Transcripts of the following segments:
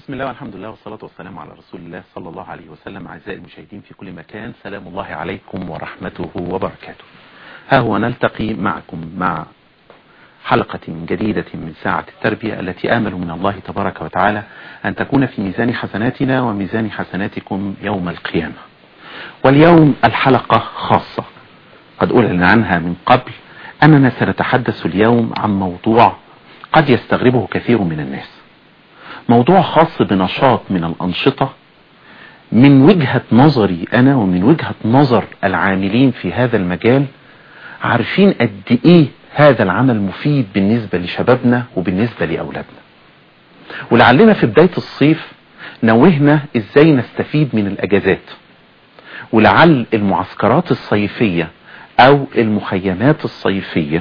بسم الله والحمد لله والصلاة والسلام على رسول الله صلى الله عليه وسلم أعزائي المشاهدين في كل مكان سلام الله عليكم ورحمته وبركاته ها هو نلتقي معكم مع حلقة جديدة من ساعة التربية التي آمل من الله تبارك وتعالى أن تكون في ميزان حسناتنا وميزان حسناتكم يوم القيامة واليوم الحلقة خاصة قد أعلن عنها من قبل أننا سنتحدث اليوم عن موضوع قد يستغربه كثير من الناس موضوع خاص بنشاط من الأنشطة من وجهة نظري أنا ومن وجهة نظر العاملين في هذا المجال عارفين قد إيه هذا العمل مفيد بالنسبة لشبابنا وبالنسبة لأولادنا ولعلنا في بداية الصيف نوهنا إزاي نستفيد من الأجازات ولعل المعسكرات الصيفية أو المخيمات الصيفية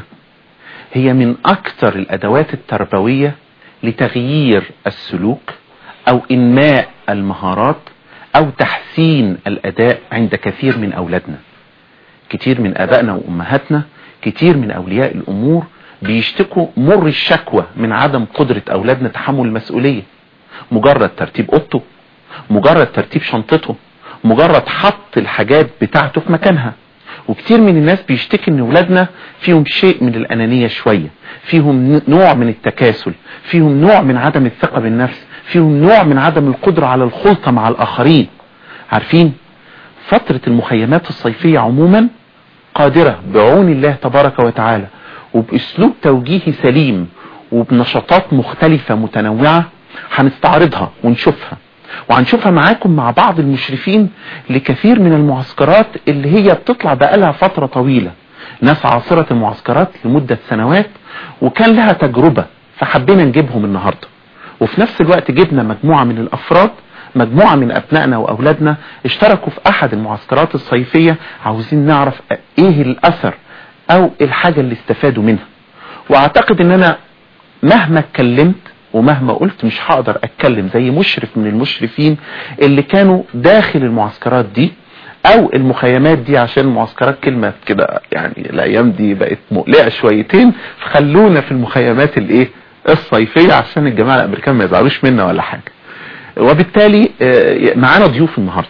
هي من أكثر الأدوات التربوية لتغيير السلوك أو إنماء المهارات أو تحسين الأداء عند كثير من أولادنا كتير من أبائنا وأمهاتنا كتير من أولياء الأمور بيشتكوا مر الشكوى من عدم قدرة أولادنا تحمل المسؤولية مجرد ترتيب أوضته مجرد ترتيب شنطته مجرد حط الحاجات بتاعته في مكانها وكتير من الناس بيشتكي ان ولادنا فيهم شيء من الانانية شوية فيهم نوع من التكاسل فيهم نوع من عدم الثقة بالنفس فيهم نوع من عدم القدرة على الخلطة مع الاخرين عارفين فترة المخيمات الصيفية عموما قادرة بعون الله تبارك وتعالى وباسلوب توجيهي سليم وبنشاطات مختلفة متنوعة هنستعرضها ونشوفها وهنشوفها معاكم مع بعض المشرفين لكثير من المعسكرات اللي هي بتطلع بقالها فترة طويلة ناس عاصرة المعسكرات لمدة سنوات وكان لها تجربة فحبينا نجيبهم النهاردة وفي نفس الوقت جبنا مجموعة من الأفراد مجموعة من أبنائنا وأولادنا اشتركوا في أحد المعسكرات الصيفية عاوزين نعرف إيه الأثر أو الحاجة اللي استفادوا منها وأعتقد إن أنا مهما اتكلمت ومهما قلت مش هقدر اتكلم زي مشرف من المشرفين اللي كانوا داخل المعسكرات دي او المخيمات دي عشان المعسكرات كلمة كده يعني الايام دي بقت مقلقة شويتين فخلونا في المخيمات الايه الصيفية عشان الجماعة الامريكان ما يزعلوش منا ولا حاجة وبالتالي معانا ضيوف النهاردة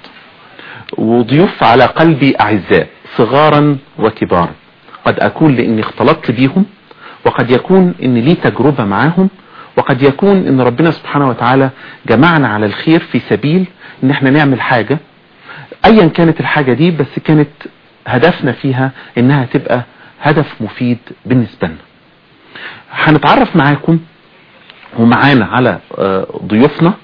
وضيوف على قلبي اعزاء صغارا وكبارا قد اكون لاني اختلطت بيهم وقد يكون ان لي تجربة معاهم وقد يكون ان ربنا سبحانه وتعالى جمعنا على الخير في سبيل ان احنا نعمل حاجة ايا كانت الحاجة دي بس كانت هدفنا فيها انها تبقى هدف مفيد بالنسبة لنا هنتعرف معاكم ومعانا على ضيوفنا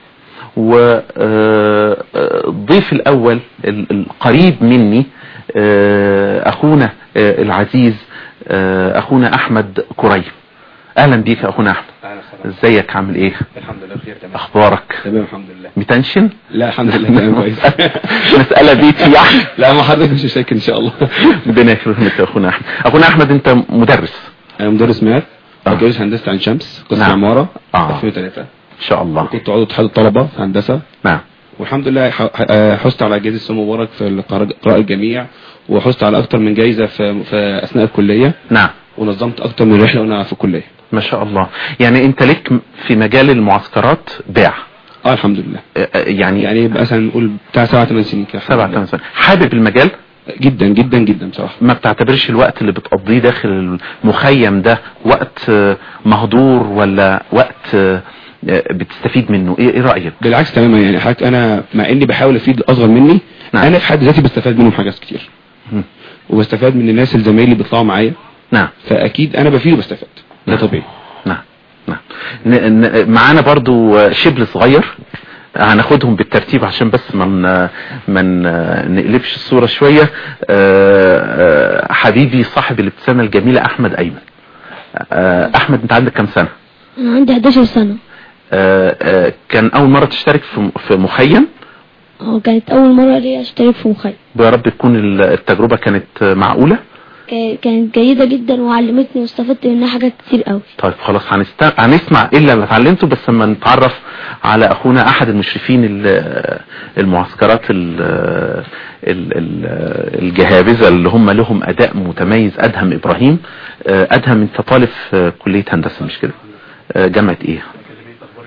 والضيف الاول القريب مني اخونا العزيز اخونا احمد كريم اهلا بيك يا اخونا احمد ازيك عامل ايه الحمد لله بخير تمام اخبارك تمام الحمد لله متنشن لا الحمد لله تمام كويس مسألة بيتي يعني لا ما حضرتك مش شاكر ان شاء الله ربنا يكرمك يا اخونا احمد اخونا احمد انت مدرس انا مدرس ماث آه. بكالوريوس هندسه عين شمس قسم نعم. عماره آه. 2003 ان شاء الله كنت عضو اتحاد الطلبه في هندسه نعم والحمد لله ح- ح- حزت على جائزه سمو مبارك في القراء قراءة الجميع وحزت على اكتر من جائزه في, في اثناء الكليه نعم ونظمت اكتر من رحله وانا في الكليه ما شاء الله يعني انت لك في مجال المعسكرات باع اه الحمد لله آه، آه، يعني يعني مثلا نقول بتاع سبع ثمان سنين كده الحمد سبع لله. ثمان سنين حابب المجال جدا جدا جدا بصراحه ما بتعتبرش الوقت اللي بتقضيه داخل المخيم ده وقت آه، مهدور ولا وقت آه، آه، بتستفيد منه ايه ايه رأيك بالعكس تماما يعني حضرتك انا مع اني بحاول افيد الاصغر مني نعم. انا في حد ذاتي بستفاد منهم حاجات كتير مم. وبستفاد من الناس الزمايل اللي بيطلعوا معايا نعم فاكيد انا بفيد وبستفاد ده نعم. طبيعي نعم نعم ن- ن- معانا برضو آه، شبل صغير هناخدهم بالترتيب عشان بس ما من من نقلبش الصورة شوية آه، آه، حبيبي صاحب الابتسامة الجميلة احمد ايمن آه، احمد انت عندك كام سنة أنا عندي 11 سنة آه، آه، كان اول مرة تشترك في في مخيم اه كانت أول مرة ليا أشترك في مخيم ويا رب تكون ال- التجربة كانت معقولة كا- كانت جيدة جدا وعلمتني واستفدت منها حاجات كتير قوي طيب خلاص هنست... هنسمع ايه اللي اتعلمته بس لما نتعرف على اخونا احد المشرفين ال- المعسكرات ال... ال... ال... الجهابذة اللي هم لهم اداء متميز ادهم ابراهيم آه، ادهم انت طالب في كلية هندسة مش كده آه، جامعة ايه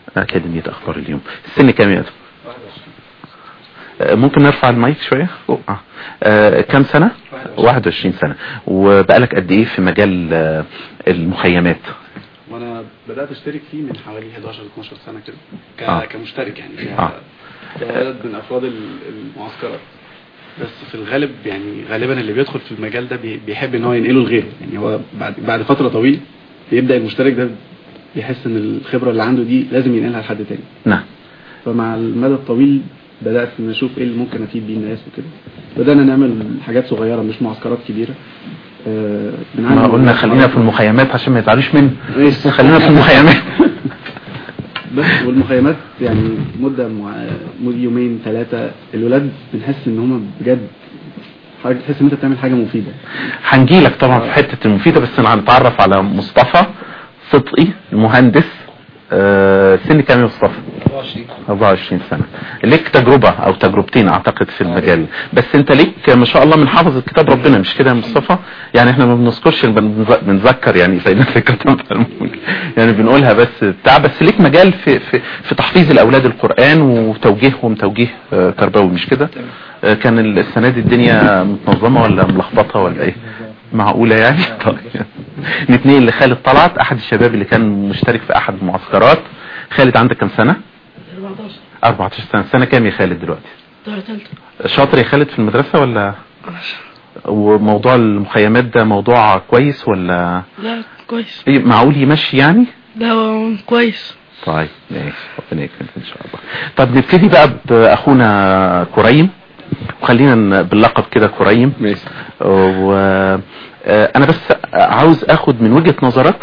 أكاديمية أخبار اليوم السن كام يا أدم؟ آه، ممكن نرفع المايك شوية آه. آه، كم سنة 21 سنة وبقالك قد ايه في مجال آه، المخيمات وانا بدات اشترك فيه من حوالي 11 12 سنه كده ك... آه. كمشترك يعني آه. كولد من افراد ال- المعسكرات بس في الغالب يعني غالبا اللي بيدخل في المجال ده بي- بيحب ان هو ينقله لغيره يعني هو بعد بعد فتره طويله بيبدا المشترك ده بيحس ان الخبره اللي عنده دي لازم ينقلها لحد تاني نعم فمع المدى الطويل بدات نشوف ايه اللي ممكن افيد بيه الناس وكده بدانا نعمل حاجات صغيره مش معسكرات كبيره آه، بنعلم ما قلنا الناس خلينا في معرفة- المخيمات عشان ما يزعلوش مني ماشي. خلينا في المخيمات بس والمخيمات يعني مدة مع... مدة يومين ثلاثة الولاد بنحس ان هم بجد حاجة تحس ان انت بتعمل حاجة مفيدة هنجيلك طبعا في حتة المفيدة بس انا هنتعرف على مصطفى صدقي المهندس آه، سن كام يا مصطفى 24 سنة ليك تجربة او تجربتين اعتقد في المجال بس انت ليك ما شاء الله من حافظ كتاب ربنا مش كده يا مصطفى يعني احنا ما بنذكرش بنز- بنذكر يعني سيدنا الكتاب يعني بنقولها بس بتاع بس ليك مجال في في في تحفيظ الاولاد القرآن وتوجيههم توجيه آه، تربوي مش كده آه، كان السنة دي الدنيا متنظمة ولا ملخبطة ولا ايه معقولة يعني طيب نتنقل لخالد طلعت احد الشباب اللي كان مشترك في احد المعسكرات خالد عندك كم سنة 14 14 سنة سنة كام يا خالد دلوقتي طلع تالتة شاطر يا خالد في المدرسة ولا وموضوع المخيمات ده موضوع كويس ولا لا كويس إيه معقول يمشي يعني لا هو كويس طيب ماشي ربنا يكرمك ان شاء الله طب نبتدي بقى باخونا كريم وخلينا ن- باللقب كده كريم ماشي و آه، انا بس عاوز اخد من وجهة نظرك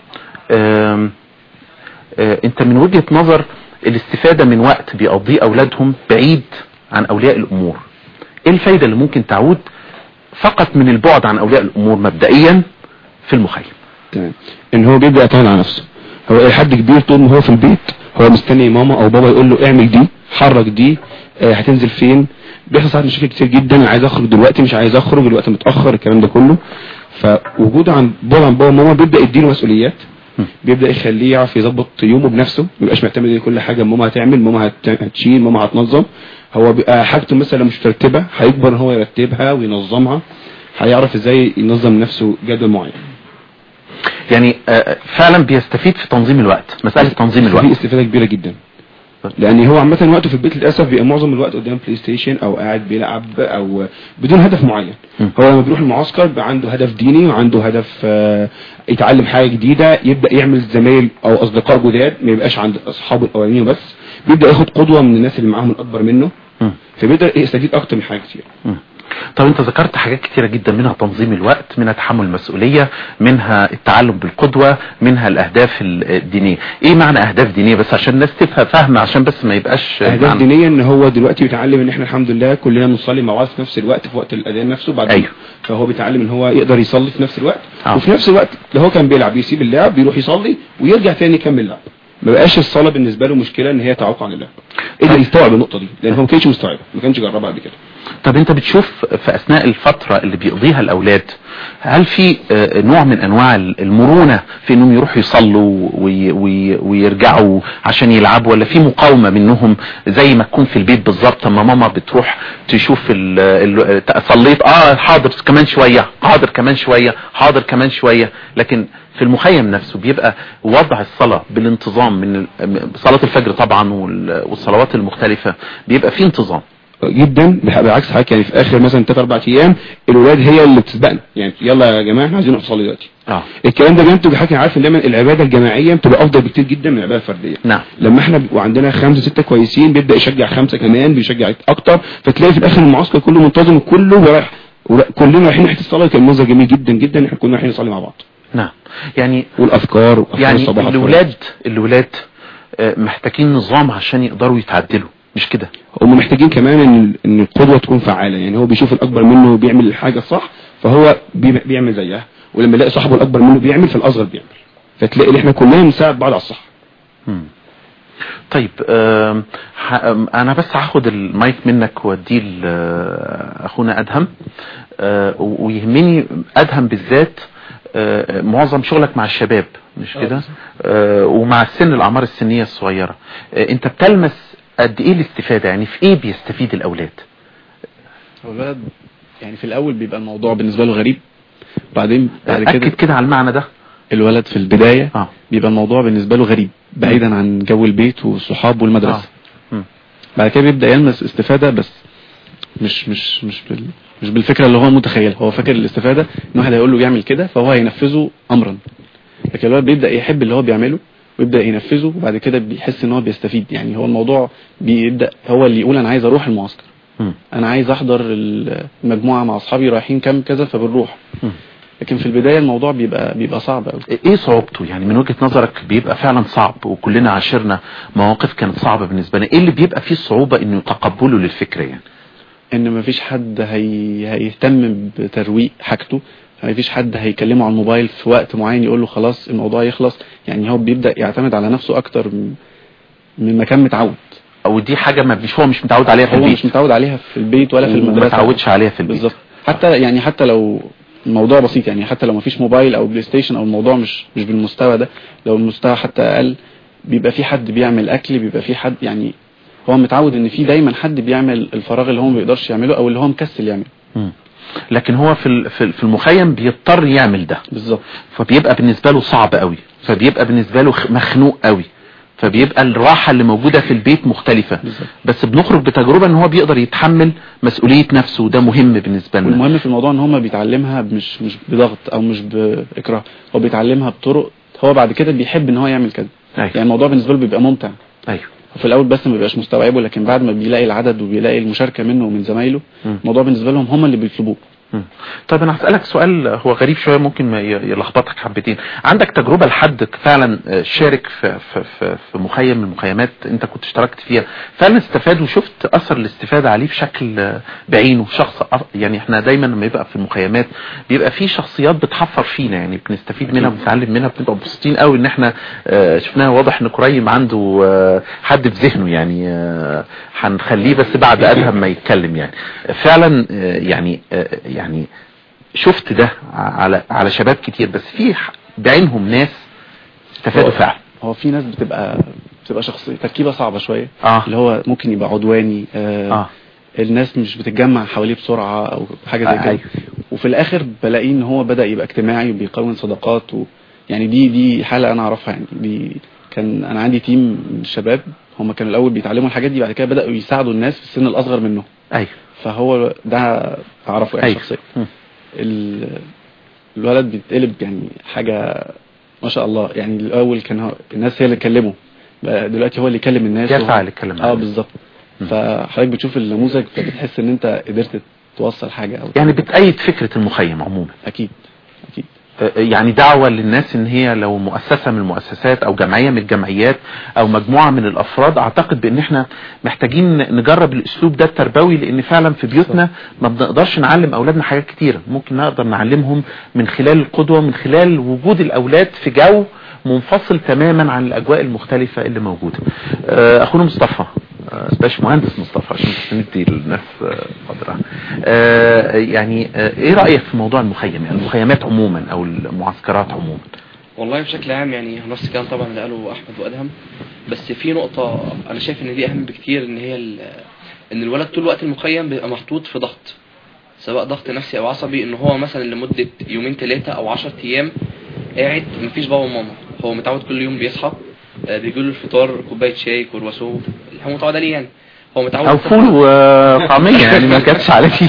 آم، آه، انت من وجهة نظر الاستفادة من وقت بيقضيه اولادهم بعيد عن اولياء الامور ايه الفايدة اللي ممكن تعود فقط من البعد عن اولياء الامور مبدئيا في المخيم تمام ان هو بيبدا يعتمد على نفسه هو اي حد كبير طول ما هو في البيت هو مستني ماما او بابا يقول له اعمل دي حرك دي آه هتنزل فين بيحصل ساعات مشاكل كتير جدا انا عايز اخرج دلوقتي مش عايز اخرج الوقت متاخر الكلام ده كله فوجوده عن بعد عن بابا وماما بيبدا يديله مسؤوليات بيبدا يخليه يعرف يظبط يومه بنفسه ما يبقاش معتمد ان كل حاجه ماما هتعمل ماما هت- هتشيل ماما هتنظم هو بيبقى حاجته مثلا مش مرتبه هيكبر ان هو يرتبها وينظمها هيعرف ازاي ينظم نفسه جدول معين يعني آه، فعلا بيستفيد في تنظيم الوقت مسألة تنظيم في الوقت استفاده كبيره جدا لان هو عامه وقته في البيت للاسف بيبقى معظم الوقت قدام بلاي ستيشن او قاعد بيلعب او بدون هدف معين م. هو لما بيروح المعسكر بيبقى عنده هدف ديني وعنده هدف آه، يتعلم حاجه جديده يبدا يعمل زمايل او اصدقاء جداد ما يبقاش عند اصحابه الاولانيين بس بيبدا ياخد قدوه من الناس اللي معاهم الاكبر منه مم. فبيقدر يستفيد اكتر من حاجه كتير مم. طب انت ذكرت حاجات كتيرة جدا منها تنظيم الوقت منها تحمل المسؤولية منها التعلم بالقدوة منها الاهداف الدينية ايه معنى اهداف دينية بس عشان الناس تفهم فاهمة عشان بس ما يبقاش اهداف معنى- دينيه ان هو دلوقتي بيتعلم ان احنا الحمد لله كلنا بنصلي مع بعض في نفس الوقت في وقت الاذان نفسه بعد أيوه. فهو بيتعلم ان هو يقدر يصلي في نفس الوقت آه. وفي نفس الوقت لو هو كان بيلعب يسيب اللعب يروح يصلي ويرجع تاني يكمل لعب ما بقاش الصلاه بالنسبه له مشكله ان هي تعوق عن اللعب قدر يستوعب النقطه دي لان هو ما كانش مستوعبها ما كانش جربها قبل كده طب انت بتشوف في اثناء الفترة اللي بيقضيها الاولاد هل في آه، نوع من انواع المرونة في انهم يروحوا يصلوا وي وي ويرجعوا عشان يلعبوا ولا في مقاومة منهم زي ما تكون في البيت بالظبط اما ماما بتروح تشوف ال ال صليت اه حاضر كمان شوية حاضر كمان شوية حاضر كمان شوية لكن في المخيم نفسه بيبقى وضع الصلاة بالانتظام من ال- صلاة الفجر طبعا وال- والصلوات المختلفة بيبقى في انتظام جدا بح- بالعكس حضرتك يعني في اخر مثلا 3 4 ايام الولاد هي اللي بتسبقنا يعني يلا يا جماعه احنا عايزين نروح نصلي دلوقتي اه الكلام ده بينتج حضرتك عارف ان دايما العباده الجماعيه بتبقى افضل بكتير جدا من العباده الفرديه نعم لما احنا بيبقوا عندنا خمسة ستة كويسين بيبدأ يشجع خمسة كمان بيشجع اكتر فتلاقي في الاخر المعسكر كله منتظم كله رايح ورا- كلنا رايحين ناحية الصلاة كان منظر جميل جدا جدا احنا كنا رايحين نصلي مع بعض نعم يعني والافكار وافكار يعني الصباح الولاد الولاد آه، محتاجين نظام عشان يقدروا يتعدلوا مش كده هم محتاجين كمان ان ان القدوة تكون فعالة يعني هو بيشوف الاكبر منه بيعمل الحاجة الصح فهو بي- بيعمل زيها ولما يلاقي صاحبه الاكبر منه بيعمل فالاصغر بيعمل فتلاقي ان احنا كلنا بنساعد بعض على الصح مم. طيب آم، ح- آم، انا بس هاخد المايك منك واديه لاخونا ادهم آه، و- ويهمني ادهم بالذات آه، معظم شغلك مع الشباب مش آه، كده بالظبط. آه، ومع السن الاعمار السنيه الصغيره آه، انت بتلمس قد ايه الاستفاده يعني في ايه بيستفيد الاولاد هو الولد يعني في الاول بيبقى الموضوع بالنسبه له غريب بعدين بعد اكد كده كده على المعنى ده الولد في البدايه اه بيبقى الموضوع بالنسبه له غريب بعيدا عن جو البيت والصحاب والمدرسه آه. مم. بعد كده بيبدا يلمس استفاده بس مش مش مش بال مش بالفكره اللي هو متخيلها هو فاكر الاستفاده ان واحد هيقول له يعمل كده فهو هينفذه امرا لكن الولد بيبدا يحب اللي هو بيعمله ويبدا ينفذه وبعد كده بيحس ان هو بيستفيد يعني هو الموضوع بيبدا هو اللي يقول انا عايز اروح المعسكر مم. انا عايز احضر المجموعه مع اصحابي رايحين كام كذا فبنروح مم. لكن في البدايه الموضوع بيبقى بيبقى صعب قوي ايه صعوبته يعني من وجهة نظرك بيبقى فعلا صعب وكلنا عاشرنا مواقف كانت صعبة بالنسبة لنا ايه اللي بيبقى فيه الصعوبة انه يتقبله للفكرة يعني ان مفيش حد هي... هيهتم بترويق حاجته مفيش حد هيكلمه على الموبايل في وقت معين يقول له خلاص الموضوع يخلص يعني هو بيبدا يعتمد على نفسه اكتر من من مكان متعود او دي حاجة ما مش هو مش متعود عليها في هو البيت مش متعود عليها في البيت ولا في وما المدرسه تعودش عليها في البيت بالظبط حتى يعني حتى لو الموضوع بسيط يعني حتى لو مفيش موبايل او بلاي ستيشن او الموضوع مش مش بالمستوى ده لو المستوى حتى اقل بيبقى في حد بيعمل اكل بيبقى في حد يعني هو متعود ان في دايما حد بيعمل الفراغ اللي هو ما بيقدرش يعمله او اللي هو مكسل يعمله مم. لكن هو في ال- في في المخيم بيضطر يعمل ده بالظبط فبيبقى بالنسبة له صعب قوي فبيبقى بالنسبة له خ- مخنوق قوي فبيبقى الراحة اللي موجودة في البيت مختلفة بالظبط بس بنخرج بتجربة ان هو بيقدر يتحمل مسؤولية نفسه وده مهم بالنسبة لنا والمهم في الموضوع ان هم بيتعلمها مش مش بضغط او مش باكراه هو بيتعلمها بطرق هو بعد كده بيحب ان هو يعمل كده ايوه يعني الموضوع بالنسبه له بيبقى ممتع ايوه وفي الاول بس ما بيبقاش مستوعبه لكن بعد ما بيلاقي العدد وبيلاقي المشاركه منه ومن زمايله مم. الموضوع بالنسبه لهم هم اللي بيطلبوه مم. طيب انا هسألك سؤال هو غريب شوية ممكن ما ي- يلخبطك حبتين عندك تجربة لحد فعلا آه، شارك في, في, في, في مخيم من المخيمات انت كنت اشتركت فيها فعلا استفاد وشفت اثر الاستفادة عليه بشكل آه، بعينه شخص أ- يعني احنا دايما لما يبقى في المخيمات بيبقى في شخصيات بتحفر فينا يعني بنستفيد منها وبنتعلم منها بنبقى مبسوطين قوي ان احنا آه، شفناها واضح ان كريم عنده آه، حد في ذهنه يعني آه، هنخليه بس بعد ادهم ما يتكلم يعني فعلا آه، يعني آه، يعني شفت ده على على شباب كتير بس في ح- بعينهم ناس استفادوا هو- فعلا هو في ناس بتبقى بتبقى شخصيه تركيبه صعبه شويه اه اللي هو ممكن يبقى عدواني آه اه الناس مش بتتجمع حواليه بسرعه او حاجه زي آه، كده أيوه. وفي الاخر بلاقيه ان هو بدا يبقى اجتماعي وبيكون صداقات و... يعني دي دي حاله انا اعرفها يعني دي كان انا عندي تيم من الشباب هم كانوا الاول بيتعلموا الحاجات دي بعد كده بداوا يساعدوا الناس في السن الاصغر منهم ايوه فهو ده اعرفه يعني أيوه. شخصيا مم. ال... الولد بيتقلب يعني حاجه ما شاء الله يعني الاول كان هو الناس هي اللي تكلمه بقى دلوقتي هو اللي يكلم الناس وهو- يفعل الكلام اه ده. بالظبط مم. فحضرتك بتشوف النموذج فبتحس ان انت قدرت توصل حاجه او يعني بتأيد فكرة المخيم عموما اكيد اكيد آه، يعني دعوة للناس ان هي لو مؤسسة من المؤسسات او جمعية من الجمعيات او مجموعة من الافراد اعتقد بان احنا محتاجين نجرب الاسلوب ده التربوي لان فعلا في بيوتنا ما بنقدرش نعلم اولادنا حاجات كتيرة ممكن نقدر نعلمهم من خلال القدوة من خلال وجود الاولاد في جو منفصل تماما عن الاجواء المختلفة اللي موجودة آه، اخونا مصطفى آه، باش مهندس مصطفى عشان بس ندي للناس آه، قدرها آه، يعني آه، ايه رأيك في موضوع المخيم يعني المخيمات عموما او المعسكرات عموما والله بشكل عام يعني نفس الكلام طبعا اللي قاله احمد وادهم بس في نقطة انا شايف ان دي اهم بكتير ان هي ال- ان الولد طول الوقت المخيم بيبقى محطوط في ضغط سواء ضغط نفسي او عصبي ان هو مثلا لمدة يومين ثلاثة او عشر ايام قاعد مفيش بابا وماما هو متعود كل يوم بيصحى آه، بيجيله الفطار كوباية شاي كرواسون اللي هو متعود عليه يعني هو متعود او فول وطعمية يعني ما كانتش على دي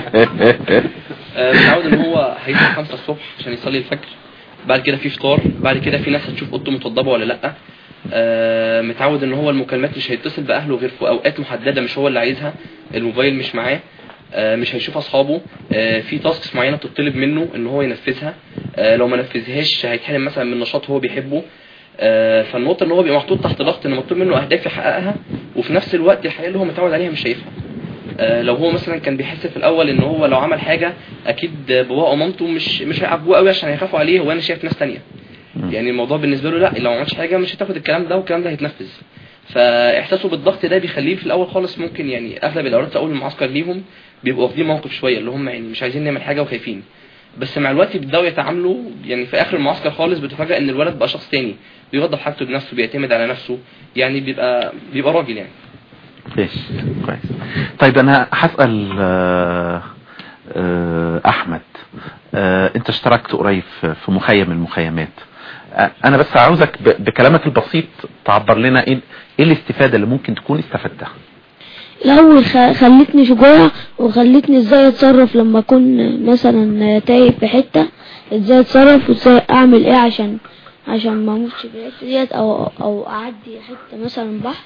آه، متعود ان هو هيصحى 5 الصبح عشان يصلي الفجر بعد كده في فطار بعد كده في ناس هتشوف اوضته متوضبه ولا لا آه، متعود ان هو المكالمات مش هيتصل باهله غير في اوقات محدده مش هو اللي عايزها الموبايل مش معاه آه، مش هيشوف اصحابه آه، في تاسكس معينه بتطلب منه ان هو ينفذها آه، لو ما نفذهاش هيتحرم مثلا من نشاط هو بيحبه آه، فالنقطه ان هو بيبقى محطوط تحت ضغط ان مطلوب منه اهداف يحققها وفي نفس الوقت الحياه اللي هو متعود عليها مش شايفها آه، لو هو مثلا كان بيحس في الاول ان هو لو عمل حاجه اكيد باباه ومامته مش مش هيعاقبوه قوي عشان هيخافوا عليه وانا شايف ناس تانية يعني الموضوع بالنسبه له لا لو ما عملش حاجه مش هتاخد الكلام ده والكلام ده هيتنفذ فاحساسه بالضغط ده بيخليه في الاول خالص ممكن يعني اغلب الاولاد في اول المعسكر ليهم بيبقوا واخدين موقف شويه اللي هم يعني مش عايزين نعمل حاجه وخايفين بس مع الوقت بيبداوا يتعاملوا يعني في اخر المعسكر خالص بتفاجئ ان الولد بقى شخص تاني بيوظف حاجته بنفسه بيعتمد على نفسه يعني بيبقى بيبقى راجل يعني كويس كويس طيب انا هسأل آه، آه، احمد آه، انت اشتركت قريب في في مخيم من المخيمات آه، انا بس عاوزك ب- بكلامك البسيط تعبر لنا ايه إيه الاستفادة اللي ممكن تكون استفدتها الأول خ- خلتني شجاع وخلتني ازاي اتصرف لما اكون مثلا تايه في حتة ازاي اتصرف وازاي اعمل ايه عشان عشان ما اموتش في الحتة ديت او او اعدي حتة مثلا بحر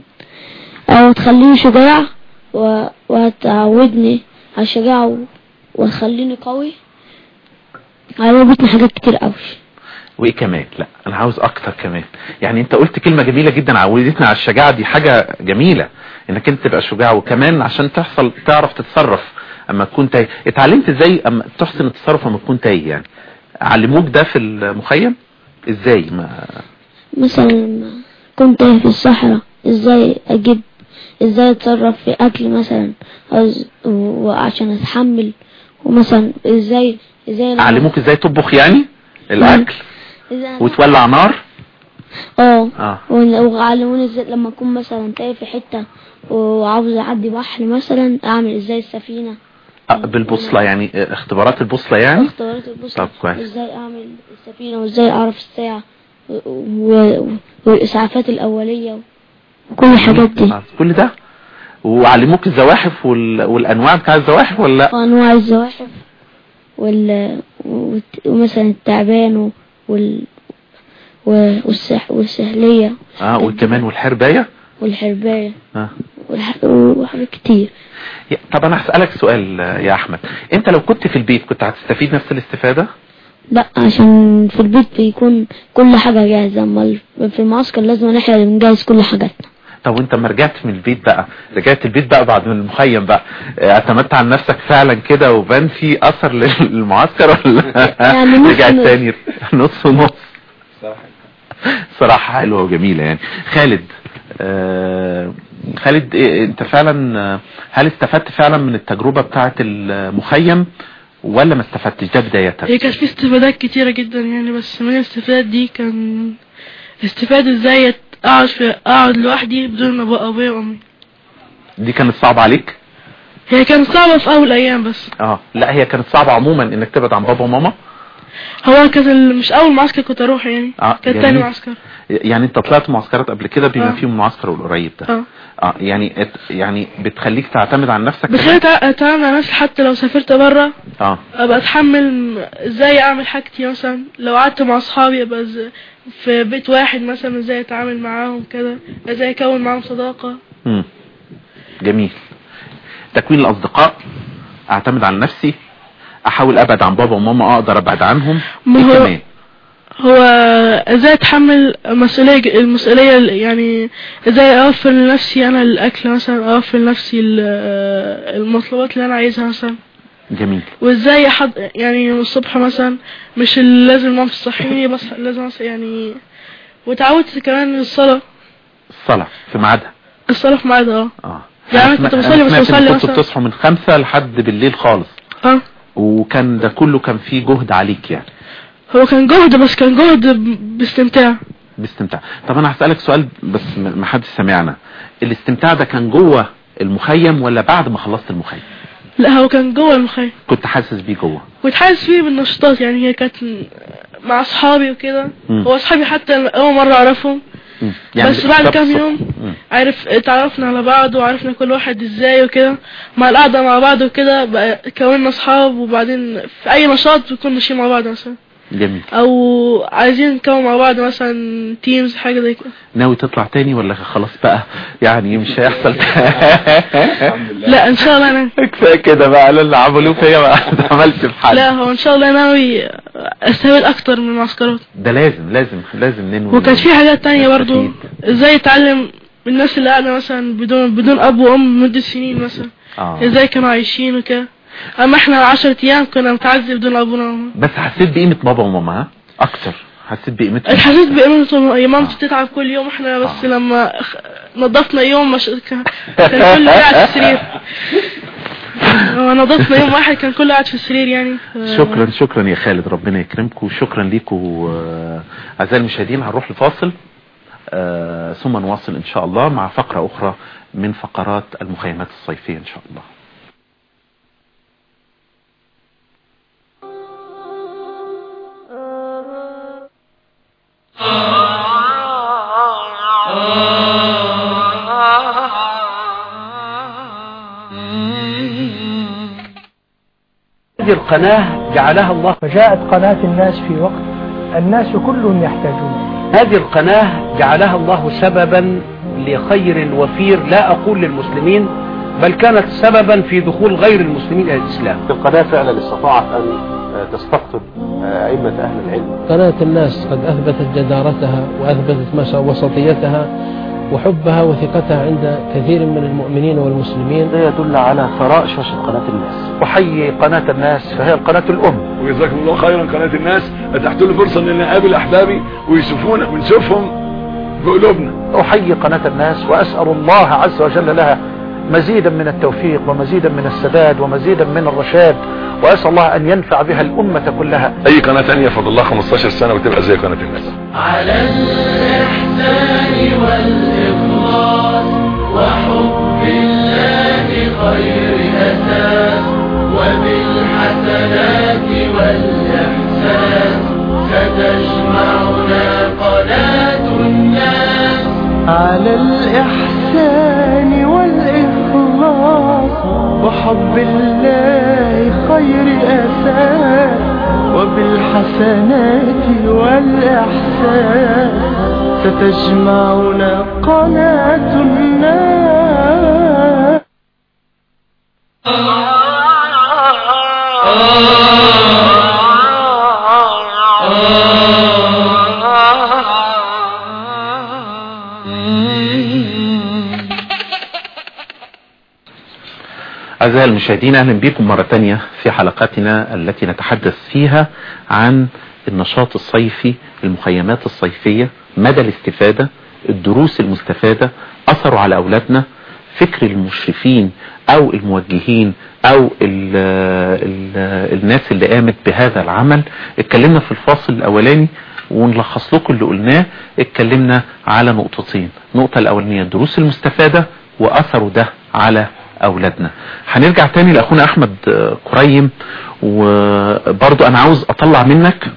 او تخليني شجاع و- وهتعودني على الشجاعة و- وتخليني قوي علمتني حاجات كتير قوي وايه كمان لا انا عاوز اكتر كمان يعني انت قلت كلمة جميلة جدا عودتنا على الشجاعة دي حاجة جميلة انك انت تبقى شجاع وكمان عشان تحصل تعرف تتصرف اما تكون تايه اتعلمت ازاي اما تحسن التصرف اما تكون تايه يعني علموك ده في المخيم ازاي ما مثلا لما كنت في الصحراء ازاي اجيب ازاي اتصرف في اكل مثلا أز- وعشان اتحمل ومثلا ازاي ازاي لما- علموك ازاي تطبخ يعني الاكل ازاي وتولع نار اه اه ون- وعلموني ازاي لما اكون مثلا تايه في حتة وعاوز اعدي بحر مثلا اعمل ازاي السفينة آه، بالبوصلة يعني آه، اختبارات البوصلة يعني اختبارات البوصلة طب كويس. ازاي اعمل السفينة وازاي اعرف الساعة و... و... والاسعافات الاولية وكل الحاجات دي آه، كل ده وعلموك الزواحف وال... والانواع بتاع الزواحف ولا لا وانواع الزواحف وال... والت- ومثلا التعبان و... وال... و- والسح... والسهلية اه وكمان والحرباية والحرباية آه. والح... وحاجات كتير يا- طب انا هسألك سؤال آه، يا احمد انت لو كنت في البيت كنت هتستفيد نفس الاستفادة لا عشان في البيت بيكون كل حاجة جاهزة اما ال- في المعسكر لازم احنا اللي بنجهز كل حاجاتنا طب وانت لما رجعت من البيت بقى رجعت البيت بقى بعد من المخيم بقى آه، اعتمدت على نفسك فعلا كده وبان في اثر للمعسكر ولا يعني نص رجعت نص. تاني نص ونص صراحة حلوة وجميلة يعني خالد آه خالد إيه انت فعلا آه، هل استفدت فعلا من التجربة بتاعة المخيم ولا ما استفدتش ده بداية هي كانت في استفادات كتيرة جدا يعني بس من الاستفادات دي كان استفادة ازاي اقعد في اقعد لوحدي بدون ما ابقى ابويا وامي دي كانت صعبة عليك هي كانت صعبة في اول ايام بس اه لا هي كانت صعبة عموما انك تبعد عن بابا وماما هو كانت ال- مش اول معسكر كنت اروح يعني آه، كانت جميل. تاني معسكر يعني انت طلعت معسكرات قبل كده بما آه. فيهم المعسكر القريب ده اه اه يعني ات- يعني بتخليك تعتمد على نفسك بخلي كمان؟ اتعامل مع نفسي حتى لو سافرت برا اه ابقى اتحمل م- ازاي اعمل حاجتي مثلا لو قعدت مع اصحابي ابقى ز- في بيت واحد مثلا ازاي اتعامل معاهم كده ازاي اكون معاهم صداقة مم. جميل تكوين الاصدقاء اعتمد على نفسي احاول ابعد عن بابا وماما اقدر ابعد عنهم ما ايه هو- كمان هو ازاي اتحمل مسؤولية المسؤولية ال- يعني ازاي اوفر لنفسي انا الاكل مثلا اوفر لنفسي ال- المطلوبات اللي انا عايزها مثلا جميل وازاي حد يعني الصبح مثلا مش ال- لازم مامتي تصحيني بس لازم أصحى يعني وتعودت كمان الصلاة الصلاة في ميعادها الصلاة في ميعادها اه اه يعني أنا أنا كنت سمع- بصلي أنا بس سمعت إن بصلي كنتوا مثلا- بتصحوا من خمسة لحد بالليل خالص اه وكان ده كله كان فيه جهد عليك يعني هو كان جهد بس كان جهد ب- باستمتاع باستمتاع طب انا هسألك سؤال بس م- ما حدش سمعنا الاستمتاع ده كان جوه المخيم ولا بعد ما خلصت المخيم لا هو كان جوه المخيم كنت حاسس بيه جوه كنت حاسس فيه بالنشاطات يعني هي كانت مع اصحابي وكده مم. هو اصحابي حتى اول مرة اعرفهم مم. بس بعد طب كام ص- يوم مم. عرف اتعرفنا على بعض وعرفنا كل واحد ازاي وكده مع القعدة مع بعض وكده بقى كوننا اصحاب وبعدين في اي نشاط بنكون ماشيين مع بعض مثلا جميل او عايزين نكون مع بعض مثلا تيمز حاجة زي كده ناوي تطلع تاني ولا خلاص بقى يعني مش هيحصل الحمد لله لا ان شاء الله انا كفايه كده بقى لا اللي عملوه فيا بقى ما عملش في حد لا هو ان شاء الله ناوي استفيد اكتر من المعسكرات ده لازم لازم لازم ننوي وكانت في حاجات تانية برضو نستفيد. ازاي اتعلم الناس اللي قاعدة مثلا بدون بدون اب وام مدة سنين مثلا اه ازاي كانوا عايشين وكده اما احنا عشرة ايام كنا متعذب بدون ابونا وامنا بس حسيت بقيمه بابا وماما ها اكتر حسيت بقيمتهم حسيت بقيمة يا مامتي بتتعب كل يوم احنا بس آه. لما خ- نظفنا يوم مش... كان كان كل ده على السرير ونضفنا يوم واحد كان كله قاعد في السرير يعني ف- شكرا شكرا يا خالد ربنا يكرمكم وشكرا لكم آه، اعزائي المشاهدين هنروح لفاصل آه، ثم نواصل ان شاء الله مع فقرة اخرى من فقرات المخيمات الصيفية ان شاء الله هذه القناة جعلها الله فجاءت قناة الناس في وقت الناس كل يحتاجون هذه القناة جعلها الله سببا لخير وفير لا أقول للمسلمين بل كانت سببا في دخول غير المسلمين إلى الإسلام القناة فعلا استطاعت أن تستقطب أئمة أهل العلم قناة الناس قد أثبتت جدارتها وأثبتت مس- وسطيتها وحبها وثقتها عند كثير من المؤمنين والمسلمين ده يدل على ثراء شاشة قناة الناس أحيي قناة الناس فهي القناة الأم وجزاكم الله خيرا قناة الناس اتحت لي فرصة ان انا اقابل احبابي ويشوفونا ونشوفهم بقلوبنا أحيي قناة الناس وأسأل الله عز وجل لها مزيدا من التوفيق ومزيدا من السداد ومزيدا من الرشاد وأسأل الله أن ينفع بها الأمة كلها اي قناة تانية فضل الله 15 سنة وتبقى زي قناة الناس على الإحسان والإخلاص وحب الله خير أساس وبالحسنات والإحسان ستجمعنا قناة الناس على الإحسان والإخلاص وحب الله خير أساس وبالحسنات والإحسان ستجمعنا قناة الناس أعزائي المشاهدين أهلا بكم مرة تانية في حلقاتنا التي نتحدث فيها عن النشاط الصيفي المخيمات الصيفية مدى الاستفادة الدروس المستفادة أثره على أولادنا فكر المشرفين أو الموجهين أو ال ال الناس اللي قامت بهذا العمل اتكلمنا في الفاصل الأولاني ونلخص لكم اللي قلناه اتكلمنا على نقطتين النقطة الأولانية الدروس المستفادة وأثره ده على أولادنا هنرجع تاني لأخونا أحمد آه، قريم وبرضو أنا عاوز أطلع منك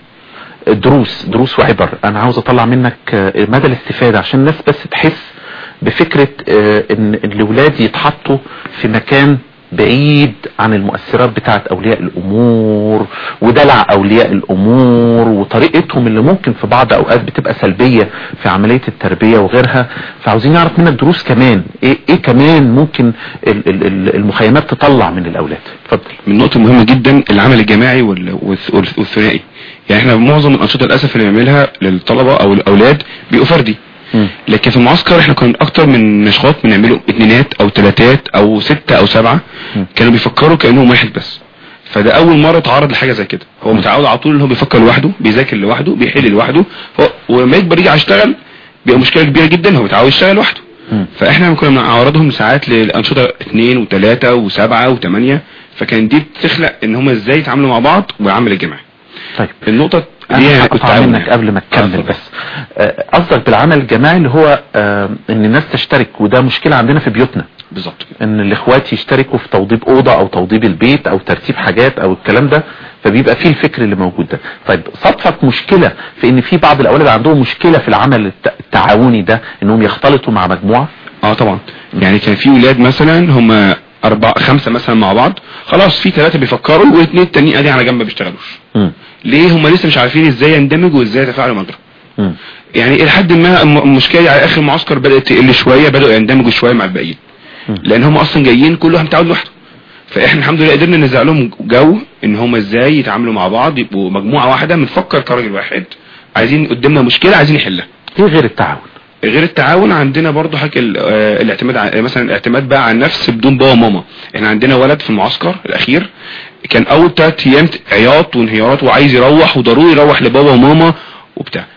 دروس دروس وعبر أنا عاوز أطلع منك آه، مدى الاستفادة عشان الناس بس تحس بفكرة آه، إن الأولاد يتحطوا في مكان بعيد عن المؤثرات بتاعت أولياء الأمور ودلع أولياء الأمور وطريقتهم اللي ممكن في بعض أوقات بتبقى سلبية في عملية التربية وغيرها فعاوزين نعرف منك دروس كمان إيه, إيه كمان ممكن ال- ال- ال- المخيمات تطلع من الأولاد اتفضل من نقطة مهمة جدا العمل الجماعي وال- والث- والث- والثنائي يعني احنا معظم الأنشطة للأسف اللي بنعملها للطلبة أو الأولاد بيبقوا فردي لكن في المعسكر احنا كنا اكتر من نشاط بنعمله اتنينات او تلاتات او ستة او سبعة كانوا بيفكروا كأنهم واحد بس فده اول مرة اتعرض لحاجة زي كده هو متعود على طول ان هو بيفكر لوحده بيذاكر لوحده بيحل لوحده هو ولما يكبر يجي يشتغل بيبقى مشكلة كبيرة جدا هو متعود يشتغل لوحده فاحنا كنا بنعرضهم ساعات للانشطة اتنين وتلاتة وسبعة وتمانية فكان دي بتخلق ان هم ازاي يتعاملوا مع بعض والعمل الجماعي طيب النقطة دي انا كنت هقطع عاوز- منك قبل ما تكمل بس آه، قصدك بالعمل الجماعي اللي هو آه، ان الناس تشترك وده مشكلة عندنا في بيوتنا بالظبط ان الاخوات يشتركوا في توضيب اوضة او توضيب البيت او ترتيب حاجات او الكلام ده فبيبقى فيه الفكر اللي موجود ده طيب صدفت مشكلة في ان في بعض الاولاد عندهم مشكلة في العمل الت- التعاوني ده انهم يختلطوا مع مجموعة اه طبعا يعني كان في ولاد مثلا هم أربعة خمسة مثلا مع بعض خلاص في ثلاثة بيفكروا واثنين التانيين قاعدين على جنب ما بيشتغلوش مم. ليه هم لسه مش عارفين ازاي يندمجوا وازاي يتفاعلوا مع بعض مم. يعني الى حد ما الم- المشكله دي على اخر معسكر بدات تقل شويه بداوا يندمجوا شويه مع الباقيين لان هم اصلا جايين كل واحد متعود لوحده فاحنا الحمد لله قدرنا نزع لهم جو ان هم ازاي يتعاملوا مع بعض يبقوا مجموعه واحده بنفكر كراجل واحد عايزين قدامنا مشكله عايزين نحلها ايه غير التعاون غير التعاون عندنا برضو حاجه ال- آه، الاعتماد ع- مثلا الاعتماد بقى على النفس بدون بابا وماما احنا عندنا ولد في المعسكر الاخير كان اول ثلاث ايام عياط وانهيارات وعايز يروح وضروري يروح لبابا وماما وبتاع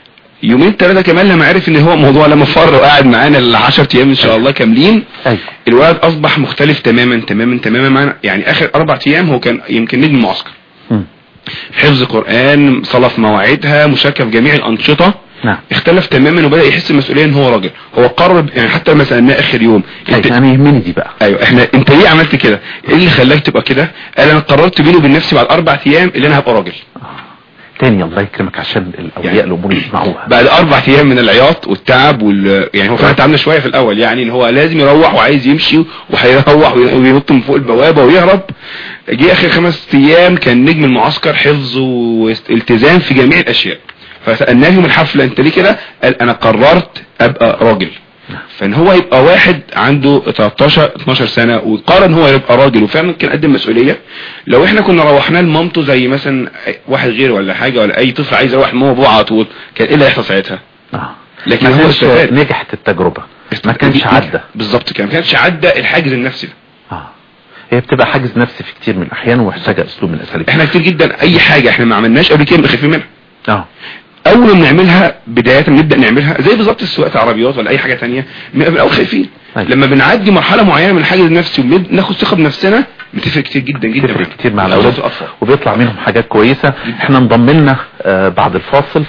يومين ثلاثة كمان لما عرف ان هو موضوع لما فر وقاعد معانا ال 10 ايام ان شاء الله كاملين ايوه الولد اصبح مختلف تماما تماما تماما معنا يعني اخر اربع ايام هو كان يمكن نجم المعسكر مم. حفظ قرآن صلاة في مواعيدها مشاركة في جميع الأنشطة نعم اختلف تماما وبدأ يحس المسؤولية ان هو راجل هو قرر يعني حتى لما سألناه اخر يوم انت ايوه انا يهمني دي بقى ايوه احنا انت ليه عملت كده ايه اللي خلاك تبقى كده قال انا قررت بيني وبين نفسي بعد اربع ايام اللي انا هبقى راجل تاني الله يكرمك عشان الاولياء يعني- الامور يسمعوها بعد اربع ايام من العياط والتعب وال يعني هو فعلا تعبنا شويه في الاول يعني ان هو لازم يروح وعايز يمشي وهيروح وينط من فوق البوابه ويهرب جه اخر خمس ايام كان نجم المعسكر حفظ والتزام في جميع الاشياء فسالناه يوم الحفله انت ليه كده قال انا قررت ابقى راجل فان هو يبقى واحد عنده 13 12 سنه وقرر ان هو يبقى راجل وفعلا كان قدم مسؤوليه لو احنا كنا روحناه لمامته زي مثلا واحد غير ولا حاجه ولا اي طفل عايز يروح لماما وابوه على طول كان ايه اللي هيحصل ساعتها آه. لكن ما هو كانش استفاد نجحت التجربة ما كانش عدى بالظبط كده ما كانش عدى الحاجز النفسي ده اه هي بتبقى حاجز نفسي في كتير من الاحيان ومحتاجه اسلوب من الاساليب احنا كتير جدا اي حاجه احنا ما عملناش قبل كده بنبقى خايفين منها اه اول ما بنعملها بدايه نبدا نعملها زي بالظبط سواقه عربيات ولا اي حاجه تانية بنبقى في الاول خايفين أيوة. لما بنعدي مرحله معينه من الحاجز النفسي وبناخد ثقه بنفسنا بتفرق كتير جدا جدا تفرق معانا. كتير مع بالذات الاولاد الاطفال وبيطلع منهم حاجات كويسه احنا انضم لنا آه، بعد الفاصل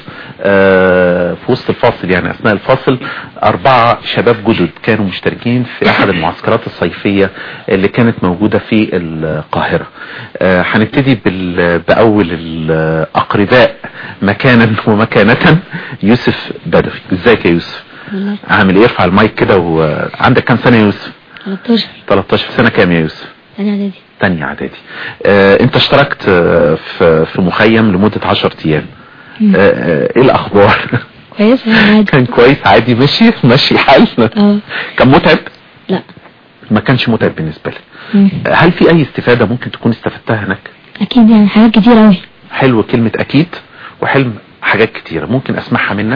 آه، في وسط الفاصل يعني اثناء الفاصل اربعه شباب جدد كانوا مشتركين في احد المعسكرات الصيفيه اللي كانت موجوده في القاهره آه، هنبتدي بال- باول الاقرباء مكانا ومكانه يوسف بدوي ازيك يا يوسف والله عامل ايه ارفع المايك كده وعندك كام سنه يا يوسف 13 13 سنه كام يا يوسف ثانية اعدادي تانية اعدادي آه انت اشتركت آه في في مخيم لمدة 10 ايام آه آه ايه الاخبار كويس يعني عادي كان كويس عادي ماشي ماشي الحال اه كان متعب لا ما كانش متعب بالنسبة لك مم. آه، هل في اي استفادة ممكن تكون استفدتها هناك اكيد يعني حاجات كتير اوي حلو كلمة اكيد وحلم حاجات كتيرة ممكن اسمعها منك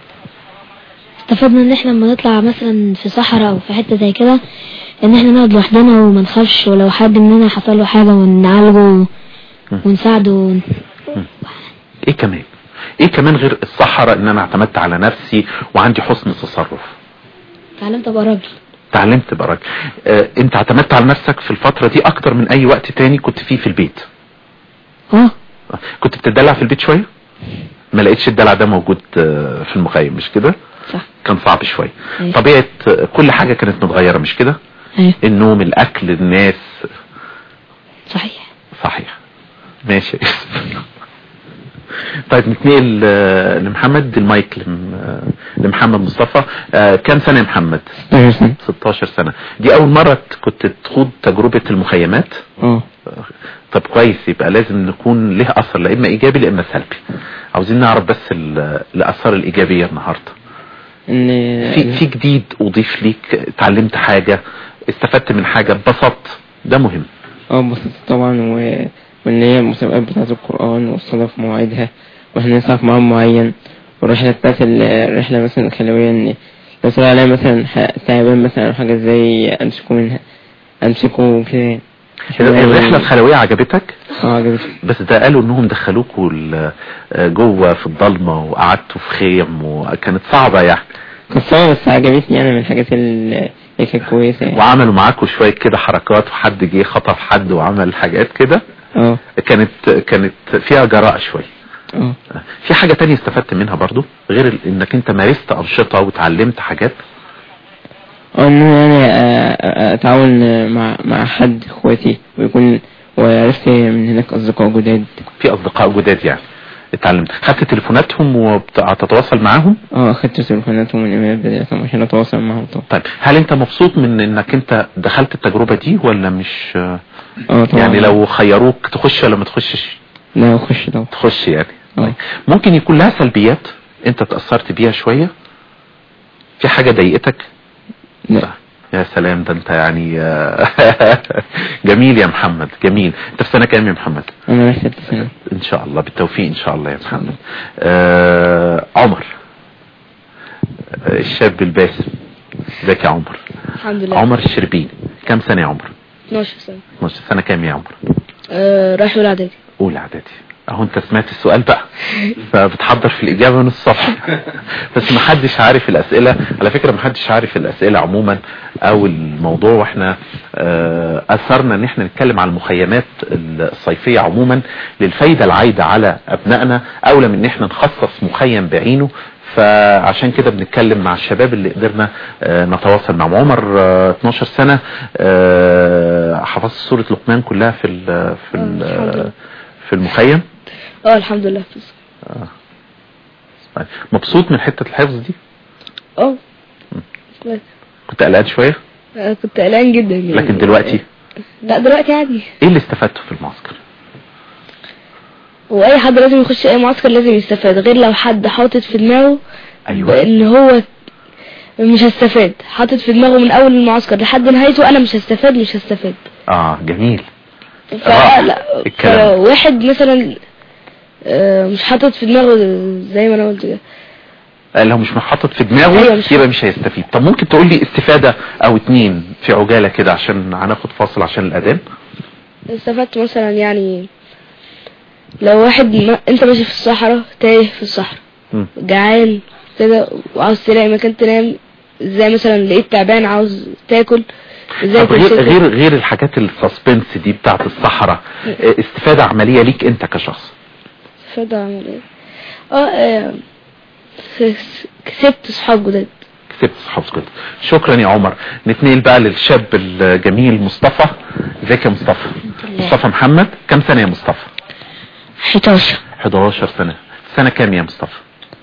استفدنا ان احنا لما نطلع مثلا في صحراء او في حتة زي كده ان احنا نقعد لوحدنا وما نخافش ولو حد مننا حصل له حاجة ونعالجه ونساعده ايه كمان ايه كمان غير الصحراء ان انا اعتمدت على نفسي وعندي حسن تصرف اتعلمت ابقى راجل تعلمت بقى راجل آه انت اعتمدت على نفسك في الفترة دي اكتر من اي وقت تاني كنت فيه في البيت اه كنت بتدلع في البيت شوية ما لقيتش الدلع ده موجود آه، في المخيم مش كده صح كان صعب شوية أيوة. طبيعة آه، كل حاجة كانت متغيرة مش كده ايوه النوم الاكل الناس صحيح صحيح ماشي يا يوسف طيب نتنقل آه، لمحمد المايك لم- آه، لمحمد مصطفى آه، كام سنة يا محمد 16 سنة دي اول مرة ت- كنت تخوض تجربة المخيمات اه طب كويس يبقى لازم نكون له اثر لا اما ايجابي لا اما سلبي عاوزين نعرف بس ال- الاثار الايجابية النهاردة ان في في جديد اضيف ليك اتعلمت حاجة استفدت من حاجة اتبسطت ده مهم اه بسيط طبعا و... وان هي المسابقات بتاعة القرآن والصلاة في مواعيدها واحنا نسعى في ميعاد معين والرحلة بتاعت ال- الرحلة مثلا الخلوية ان لو طلع عليا مثلا ح- تعبان مثلا او حاجة زي امسكه منها امسكه كده الرحلة الخلوية عجبتك اه عجبتني بس ده قالوا انهم دخلوكوا ال- آه، جوه في الضلمة وقعدتوا في خيم وكانت صعبة يعني كانت صعبة بس عجبتني يعني من الحاجات اللي اللي كانت كويسة يعني وعملوا معاكوا شوية كده حركات وحد جه خطف حد وعمل حاجات كده اه كانت كانت فيها جراءة شوية اه في حاجة تانية استفدت منها برضو غير ال- انك انت مارست انشطة وتعلمت حاجات اه انه يعني آه، آه، اتعاون مع مع حد اخواتي ويكون وعرفت من هناك اصدقاء جداد في اصدقاء جداد يعني اتعلمت خدت تليفوناتهم وهتتواصل معاهم اه اخدت تليفوناتهم من ايميل بتاعتهم عشان اتواصل معاهم طبعا طيب هل انت مبسوط من انك انت دخلت التجربة دي ولا مش اه طبعا يعني لو خيروك تخش ولا ما تخشش لا اخش طبعا تخش يعني اه ممكن يكون لها سلبيات انت تأثرت بيها شوية في حاجة ضايقتك لا يا سلام ده انت يعني جميل يا محمد جميل انت في سنة كام يا محمد انا رايح ست سنة ان شاء الله بالتوفيق ان شاء الله يا محمد آه عمر آه، الشاب الباسم ازيك يا عمر الحمد لله عمر الشربيني كام سنة يا عمر 12 سنة 12 سنة كام يا عمر آه رايح اولى اعدادي اولى اعدادي اهو انت سمعت السؤال بقى فبتحضر في الاجابة من الصفحة بس محدش عارف الاسئلة على فكرة محدش عارف الاسئلة عموما او الموضوع واحنا آه، اثرنا ان احنا نتكلم عن المخيمات الصيفية عموما للفايدة العايدة على ابنائنا اولى من ان احنا نخصص مخيم بعينه فعشان كده بنتكلم مع الشباب اللي قدرنا آه، نتواصل معهم عمر آه، 12 سنة آه، حفظت سورة لقمان كلها في ال في ال في المخيم اه الحمد لله آه. طيب. مبسوط من حتة الحفظ دي اه بس. كنت قلقان شوية آه، كنت قلقان جدا يعني. لكن دلوقتي لا دلوقتي عادي ايه اللي استفدته في المعسكر واي حد لازم يخش اي معسكر لازم يستفاد غير لو حد حاطط في دماغه ايوه ان هو مش هستفاد حاطط في دماغه من اول المعسكر لحد نهايته انا مش هستفاد مش هستفاد اه جميل فلا الكلام. فلو واحد مثلا آه، مش حاطط في دماغه زي ما انا قلت كده لو مش حاطط في دماغه أيوة مش يبقى مش هيستفيد طب ممكن تقول لي استفادة او اتنين في عجالة كده عشان هناخد فاصل عشان الاذان استفدت مثلا يعني لو واحد ما انت ماشي في الصحراء تايه في الصحراء مم. جعان كده وعاوز تلاقي مكان تنام ازاي مثلا لقيت تعبان عاوز تاكل ازاي طب غير تمسكه. غير غير الحاجات السسبنس دي بتاعت الصحراء آه، استفادة عملية ليك انت كشخص استفادة عملية اه آه، س- كسبت صحاب جداد كسبت صحاب كده شكرا يا عمر نتنقل بقى للشاب الجميل مصطفى ازيك يا مصطفى مصطفى محمد كم سنة يا مصطفى 11 11 سنة سنة كام يا مصطفى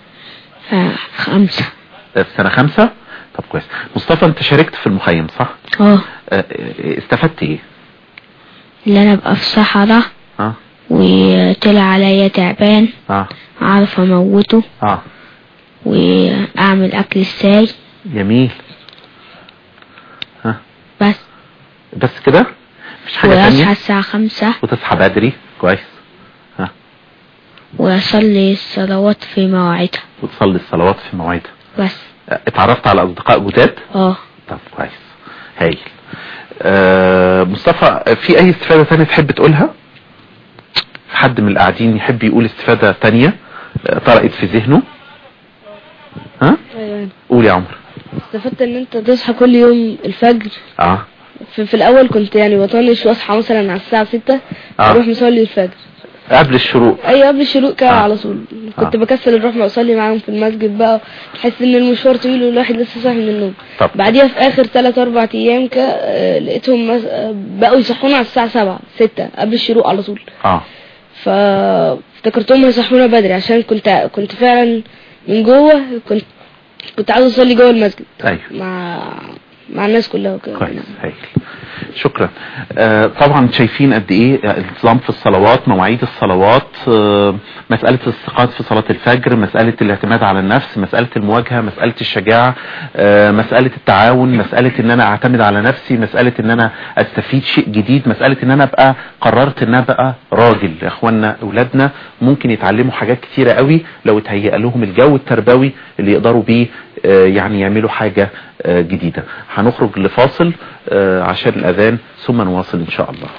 خمسة آه، في سنة خمسة طب كويس مصطفى انت شاركت في المخيم صح اه آه، آه، استفدت ايه اللي انا ابقى في صحراء اه وطلع عليا تعبان اه اعرف اموته اه واعمل اكل ازاي جميل ها بس بس كده مش حاجة واصحى تانية الساعة خمسة وتصحى بدري كويس ها واصلي الصلوات في مواعيدها وتصلي الصلوات في مواعيدها بس آه، اتعرفت على اصدقاء جداد اه طب كويس هايل آه مصطفى في اي استفادة تانية تحب تقولها في حد من القاعدين يحب يقول استفادة تانية آه، طرقت في ذهنه ها ايوه قول يا عمر استفدت ان انت تصحى كل يوم الفجر اه في, في الاول كنت يعني بطنش واصحى مثلا على الساعة ستة آه. اروح مصلي الفجر قبل الشروق اي قبل الشروق كده آه. على طول كنت آه. بكسل اروح اصلي معاهم في المسجد بقى تحس ان المشوار طويل والواحد لسه صاحي من النوم طب بعديها في اخر 3 4 ايام كده آه، لقيتهم مس... آه، بقوا يصحونا على الساعة 7 6 قبل الشروق على طول اه فافتكرتهم هيصحونا بدري عشان كنت كنت فعلا من جوه كنت كنت عاوز اصلي جوه المسجد ايوه مع مع الناس كلها وكده كويس هايل شكرا آه طبعا شايفين قد ايه الانتظام في الصلوات مواعيد الصلوات آه مسألة الاستيقاظ في صلاة الفجر مسألة الاعتماد على النفس مسألة المواجهة مسألة الشجاعة آه مسألة التعاون مسألة ان انا اعتمد على نفسي مسألة ان انا استفيد شيء جديد مسألة ان انا ابقى قررت ان انا ابقى راجل يا اخوانا اولادنا ممكن يتعلموا حاجات كتيرة قوي لو اتهيأ لهم الجو التربوي اللي يقدروا بيه آه يعني يعملوا حاجة آه جديدة هنخرج لفاصل آه عشان الاذان ثم نواصل ان شاء الله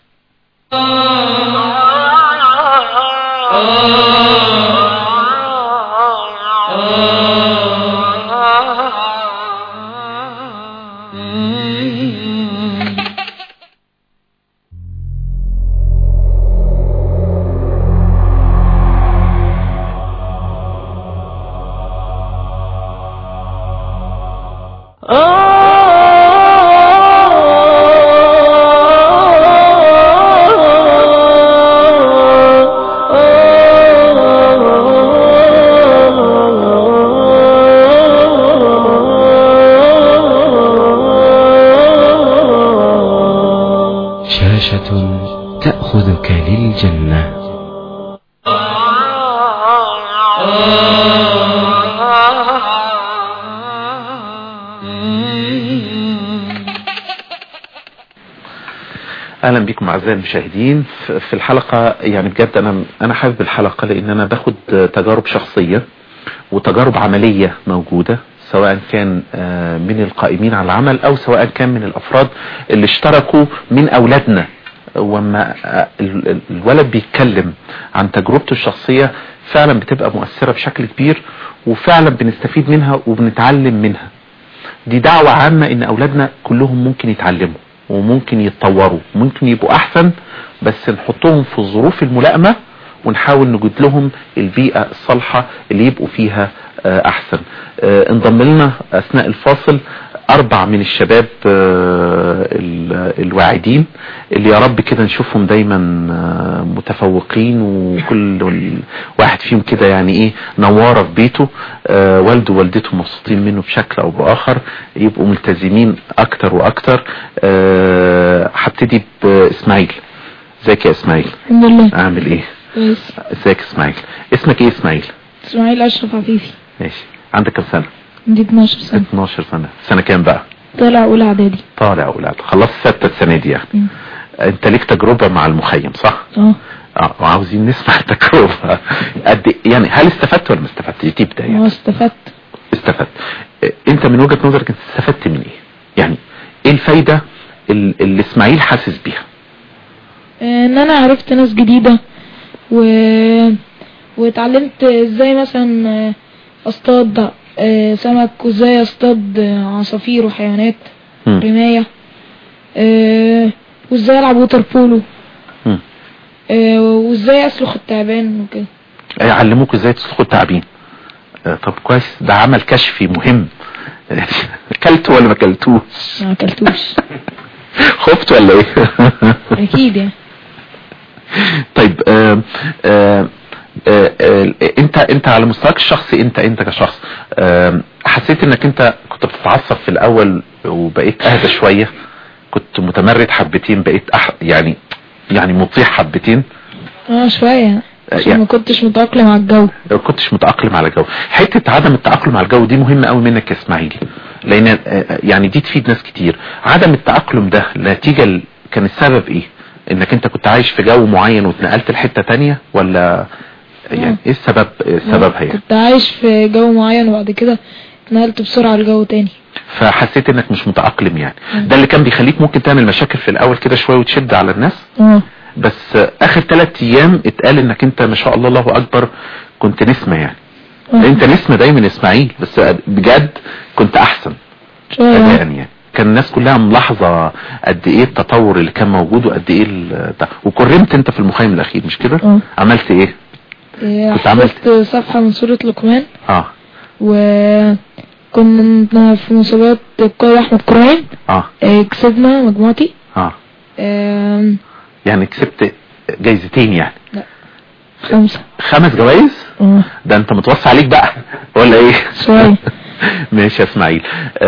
شاشة تأخذك للجنة اهلا بكم اعزائي المشاهدين ف- في الحلقة يعني بجد انا انا حابب الحلقة لان انا باخد تجارب شخصية وتجارب عملية موجودة سواء كان آه، من القائمين على العمل او سواء كان من الافراد اللي اشتركوا من اولادنا وما ال- ال- الولد بيتكلم عن تجربته الشخصية فعلا بتبقى مؤثرة بشكل كبير وفعلا بنستفيد منها وبنتعلم منها دي دعوة عامة ان اولادنا كلهم ممكن يتعلموا وممكن يتطوروا وممكن يبقوا احسن بس نحطهم في الظروف الملائمة ونحاول نجد لهم البيئة الصالحة اللي يبقوا فيها آه، احسن آه، انضم لنا اثناء الفاصل اربع من الشباب آه، ال- الواعدين اللي يا رب كده نشوفهم دايما آه، متفوقين وكل ال- واحد فيهم كده يعني ايه نوارة في بيته آه، والده ووالدته مبسوطين منه بشكل او باخر يبقوا ملتزمين اكتر واكتر آه، هبتدي باسماعيل ازيك يا اسماعيل الحمد لله عامل ايه كويس ازيك اسماعيل اسمك ايه اسماعيل اسماعيل اشرف عفيفي ماشي عندك كم سنة عندي 12 سنة 12 سنة سنة كام بقى طالع اولى اعدادي طالع اولاد خلصت ستة السنة دي يعني مم. انت ليك تجربة مع المخيم صح اه اه وعاوزين نسمع التجربة قد إيه- يعني هل استفدت ولا ما استفدتش دي بداية اه استفدت استفدت اه، انت من وجهة نظرك انت استفدت من ايه يعني ايه الفايدة ال- اللي اسماعيل حاسس بيها آه، ان انا عرفت ناس جديدة و... واتعلمت ازاي مثلا آه، اصطاد آه، سمك وازاي اصطاد آه، عصافير وحيوانات مم. رماية آه، وازاي العب ووتر بولو مم. آه، وازاي اسلخ التعبان وكده يعلموك ازاي تسلخوا التعابين اه، طب كويس ده عمل كشفي مهم اكلته ولا ما اكلتوش ما اكلتوش خفت ولا ايه اكيد يعني طيب آه آه آه آه انت انت على مستواك الشخصي انت انت كشخص آه حسيت انك انت كنت بتتعصب في الاول وبقيت اهدى شوية كنت متمرد حبتين بقيت أح يعني يعني مطيع حبتين اه شوية عشان يعني- ما كنتش متأقلم على الجو كنتش متأقلم على الجو حتة عدم التأقلم على الجو دي مهمة قوي منك يا اسماعيل لان آه، يعني دي تفيد ناس كتير عدم التأقلم ده نتيجة ال- كان السبب ايه انك انت كنت عايش في جو معين واتنقلت لحتة تانية ولا يعني ايه السبب إيه السبب هي كنت عايش في جو معين وبعد كده اتنقلت بسرعة لجو تاني فحسيت انك مش متأقلم يعني ده اللي كان بيخليك ممكن تعمل مشاكل في الاول كده شوية وتشد على الناس اه بس آه، اخر ثلاث ايام اتقال انك انت ما شاء الله الله اكبر كنت نسمة يعني انت نسمة دايما اسماعيل بس بجد كنت احسن شوية اداء يعني كان الناس كلها ملاحظة قد ايه التطور اللي كان موجود وقد ايه ال- ده وكرمت انت في المخيم الاخير مش كده اه. عملت ايه إيه، كنت عملت- حفظت صفحة من سورة لقمان اه وكنا في مسابقات القائد أحمد كرايم اه إيه، كسبنا مجموعتي اه إيه، يعني كسبت جايزتين يعني خمسة خمس جوائز اه ده انت متوسع عليك بقى ولا ايه شوية ماشي يا اسماعيل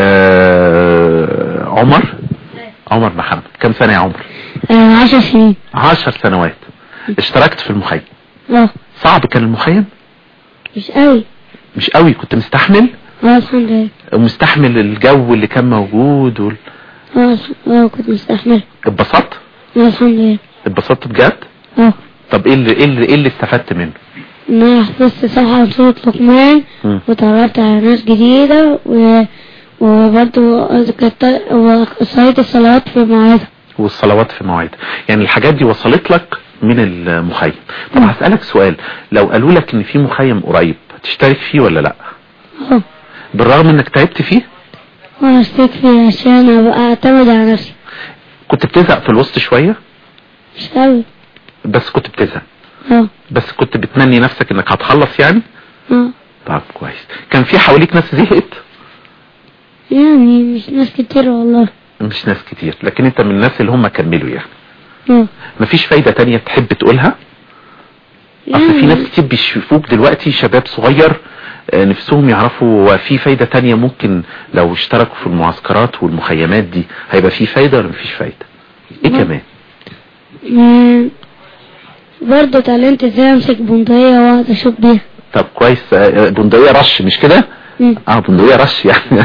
آه عمر عمر محمد كم سنة يا عمر آه، عشر سنين عشر سنوات اشتركت في المخيم اه صعب كان المخيم مش قوي مش قوي كنت مستحمل اه الحمد لله ومستحمل الجو اللي كان موجود وال... اه الح- اه كنت مستحمل اتبسطت اه الحمد لله اتبسطت بجد اه طب ايه اللي ايه اللي, إيه اللي استفدت منه ان انا حفظت صفحة من سورة لقمان مم. وتعرفت على ناس جديدة و... وبرضه كت- وصليت الصلوات في مواعيدها والصلوات في مواعيد يعني الحاجات دي وصلت لك من المخيم طب هسألك سؤال لو قالوا لك ان في مخيم قريب هتشترك فيه ولا لا اه بالرغم انك تعبت فيه وانا اشترك فيه عشان ابقى اعتمد على نفسي كنت بتزهق في الوسط شوية مش قوي بس كنت بتزهق اه بس كنت بتمني نفسك انك هتخلص يعني اه طب كويس كان في حواليك ناس زهقت يعني مش ناس كتير والله مش ناس كتير لكن انت من الناس اللي هم كملوا يعني اه مفيش فايدة تانية تحب تقولها اصل في ناس كتير بيشوفوك دلوقتي شباب صغير آه، نفسهم يعرفوا في فايدة تانية ممكن لو اشتركوا في المعسكرات والمخيمات دي هيبقى في فايدة ولا مفيش فايدة ايه كمان مم. برضه اتعلمت ازاي امسك بندقية واقعد اشوف بيها طب كويس آه، بندقية رش مش كده مم. اه بندقية رش يعني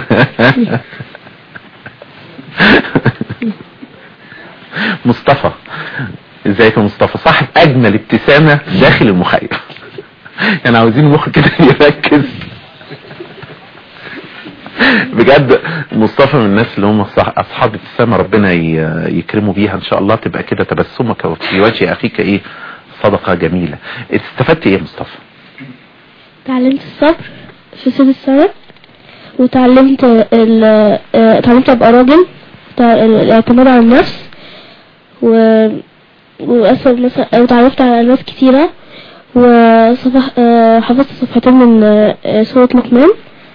مصطفى ازيك يا مصطفى صاحب اجمل ابتسامة داخل المخيم يعني عاوزين المخ كده يركز بجد مصطفى من الناس اللي هم صح- اصحاب ابتسامه ربنا ي- يكرمه بيها ان شاء الله تبقى كده تبسمك في وجه اخيك ايه صدقه جميله استفدت ايه يا مصطفى تعلمت الصبر في سيد السنة وتعلمت ال آه، اتعلمت ابقى راجل تع- ال- الاعتماد على النفس و وأسأل مثلا وتعرفت على ناس كتيرة وصفح آه، حفظت صفحتين من آه، سورة لقمان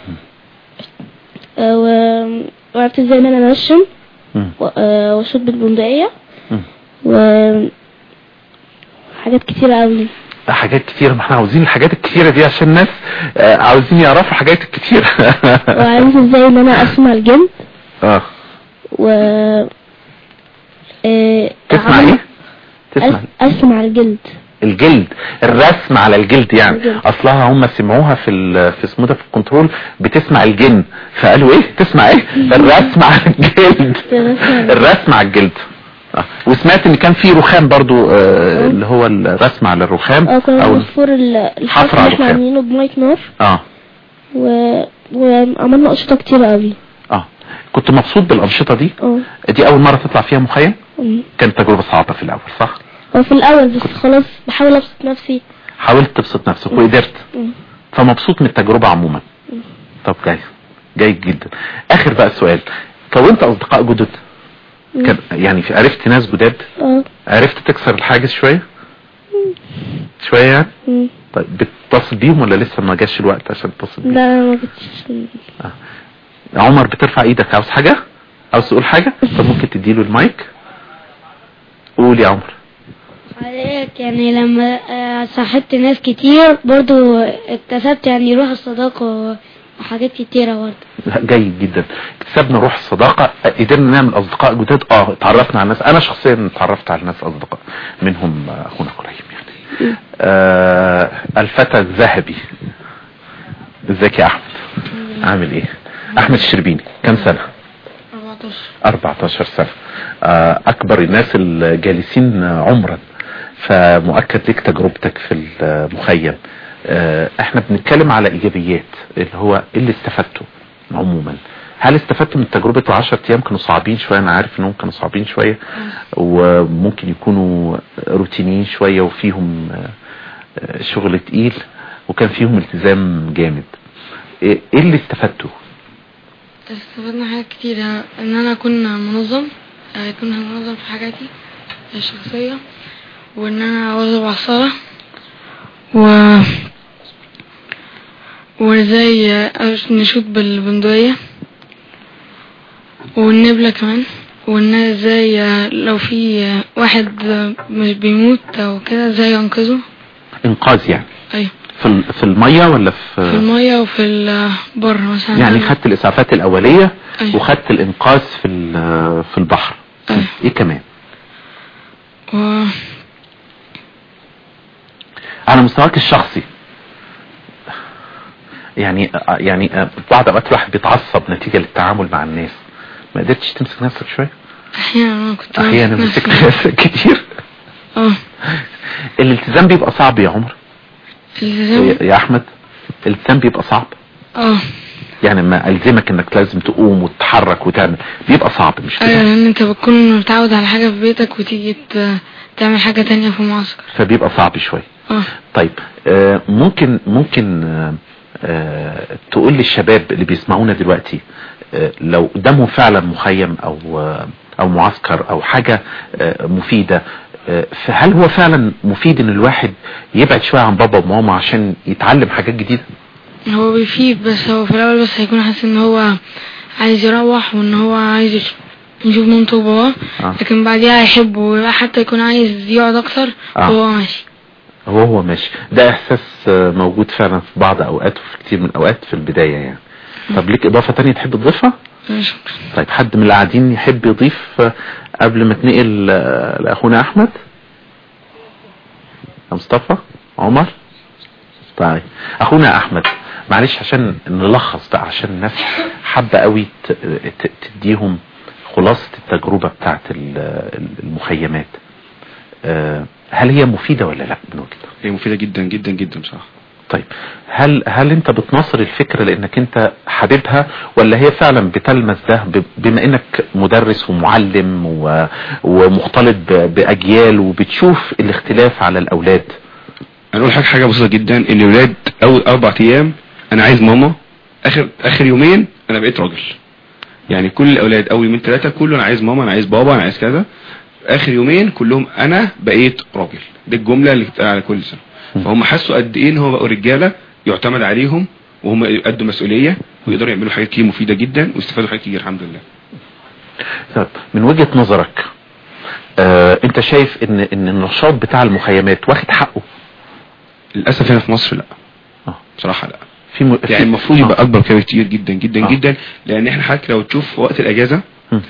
آه، و- وعرفت ازاي ان انا انشن مم. و- آه، واشوط بالبندقية مم. و حاجات كتيرة قوي حاجات كتيرة ما احنا عاوزين الحاجات الكتيرة دي عشان الناس آه، عاوزين يعرفوا الحاجات الكتيرة وعرفت ازاي ان انا اسمع الجن اه و آه، تسمع أعمل- ايه تسمع أس- اسمع الجلد الجلد الرسم على الجلد يعني الجلد. اصلها هم سمعوها في ال- في اسمه ده في الكنترول بتسمع الجن فقالوا ايه تسمع ايه الرسم على الجلد الرسم على الجلد آه. وسمعت ان كان في رخام برضو آه اللي هو الرسم على الرخام اه كنا او بنفور ال- الحفر حفر على اللي احنا الرخام. عاملينه بمية نار اه و... وعملنا أنشطة كتير قوي اه كنت مبسوط بالانشطه دي اه دي اول مره تطلع فيها مخيم أمم. كانت تجربه صعبه في الاول صح هو في الأول بس خلاص بحاول أبسط نفسي حاولت تبسط نفسك وقدرت أمم. فمبسوط من التجربة عموما طب جاي جيد جدا اخر بقى سؤال كونت اصدقاء جدد كان يعني في عرفت ناس جداد اه عرفت تكسر الحاجز شوية شوية يعني أمم. طيب بتتصل بيهم ولا لسه ما جاش الوقت عشان تتصل بيهم لا ما كنتش عمر بترفع ايدك عاوز حاجة عاوز تقول حاجة طب ممكن تديله المايك قول يا عمر حضرتك يعني لما آه، صاحبت ناس كتير برضو اكتسبت يعني روح الصداقة وحاجات كتيرة برضو لا، جيد جدا اكتسبنا روح الصداقة قدرنا نعمل اصدقاء جداد اه اتعرفنا على ناس انا شخصيا اتعرفت على ناس اصدقاء منهم آه، اخونا ابراهيم يعني آه الفتى الذهبي ازيك يا احمد عامل ايه احمد الشربيني كم سنة 14 سنة آه، اكبر الناس الجالسين عمرا فمؤكد لك تجربتك في المخيم آه، احنا بنتكلم على ايجابيات اللي هو إيه اللي استفدته عموما هل استفدت من تجربة العشر ايام كانوا صعبين شوية انا عارف انهم كانوا صعبين شوية وممكن يكونوا روتينيين شوية وفيهم آه، آه، شغل تقيل وكان فيهم التزام جامد ايه إيه اللي استفدته استفدنا حاجات كتيرة ان انا اكون منظم آه، يكون منظم في حاجاتي الشخصية وان انا اواظب على الصلاة و وازاي آه، نشوط بالبندقية والنبلة كمان وان أنا ازاي آه، لو في آه، واحد آه، مش بيموت او كده ازاي انقذه انقاذ يعني ايوه في ال- في المية ولا في في المية وفي البر مثلا يعني خدت الاسعافات الاولية أيوة. وخدت الانقاذ في ال- في البحر ايه كمان و... على مستواك الشخصي يعني يعني بعض اوقات الواحد بيتعصب نتيجة للتعامل مع الناس ما قدرتش تمسك نفسك شوية احيانا انا كنت احيانا ماسك مسكت نفسك كتير اه الالتزام بيبقى صعب يا عمر الالتزام يا يا احمد الالتزام بيبقى صعب اه يعني ما الزمك انك لازم تقوم وتتحرك وتعمل بيبقى صعب مش كده ايوه لان انت بتكون متعود على حاجة في بيتك وتيجي ت- تعمل حاجة تانية في المعسكر فبيبقى صعب شوية اه طيب آه ممكن ممكن آه آه تقول للشباب اللي بيسمعونا دلوقتي آه لو قدامهم فعلا مخيم او آه او معسكر او حاجة آه مفيدة آه فهل هو فعلا مفيد ان الواحد يبعد شوية عن بابا وماما عشان يتعلم حاجات جديدة هو بيفيد بس هو في الاول بس هيكون حاسس ان هو عايز يروح وان هو عايز يش- يشوف مامته وباباه آه. لكن بعديها هيحب حتى يكون عايز يقعد اكتر آه. وهو ماشي هو هو ماشي ده احساس آه، موجود فعلا في بعض اوقات وفي كتير من الاوقات في البداية يعني طب ليك اضافة تانية تحب تضيفها شكرا طيب حد من القاعدين يحب يضيف آه، قبل ما تنقل آه، لاخونا احمد يا مصطفى عمر طيب اخونا احمد معلش عشان نلخص بقى عشان الناس حابة قوي ت- ت- تديهم خلاصة التجربة بتاعت ال- المخيمات آه، هل هي مفيدة ولا لا من وجهة هي مفيدة جدا جدا جدا بصراحة طيب هل هل انت بتناصر الفكرة لانك انت حاببها ولا هي فعلا بتلمس ده ب- بما انك مدرس ومعلم و- ومختلط ب- باجيال وبتشوف الاختلاف على الاولاد انا اقول حاجه حاجه بسيطه جدا ان الولاد اول اربع ايام انا عايز ماما اخر اخر يومين انا بقيت راجل يعني كل الاولاد اول يومين ثلاثه كله انا عايز ماما انا عايز بابا انا عايز كذا اخر يومين كلهم انا بقيت راجل دي الجمله اللي بتتقال على كل سنه فهم حسوا قد ايه ان هو بقوا رجاله يعتمد عليهم وهم يقدوا مسؤوليه ويقدروا يعملوا حاجات كتير مفيده جدا ويستفادوا حاجات كتير الحمد لله طيب من وجهة نظرك آه انت شايف ان ان النشاط بتاع المخيمات واخد حقه للاسف هنا في مصر لا بصراحه لا في م... يعني المفروض يبقى اكبر كده كتير جدا جدا جدا لان احنا حتى لو تشوف وقت الاجازه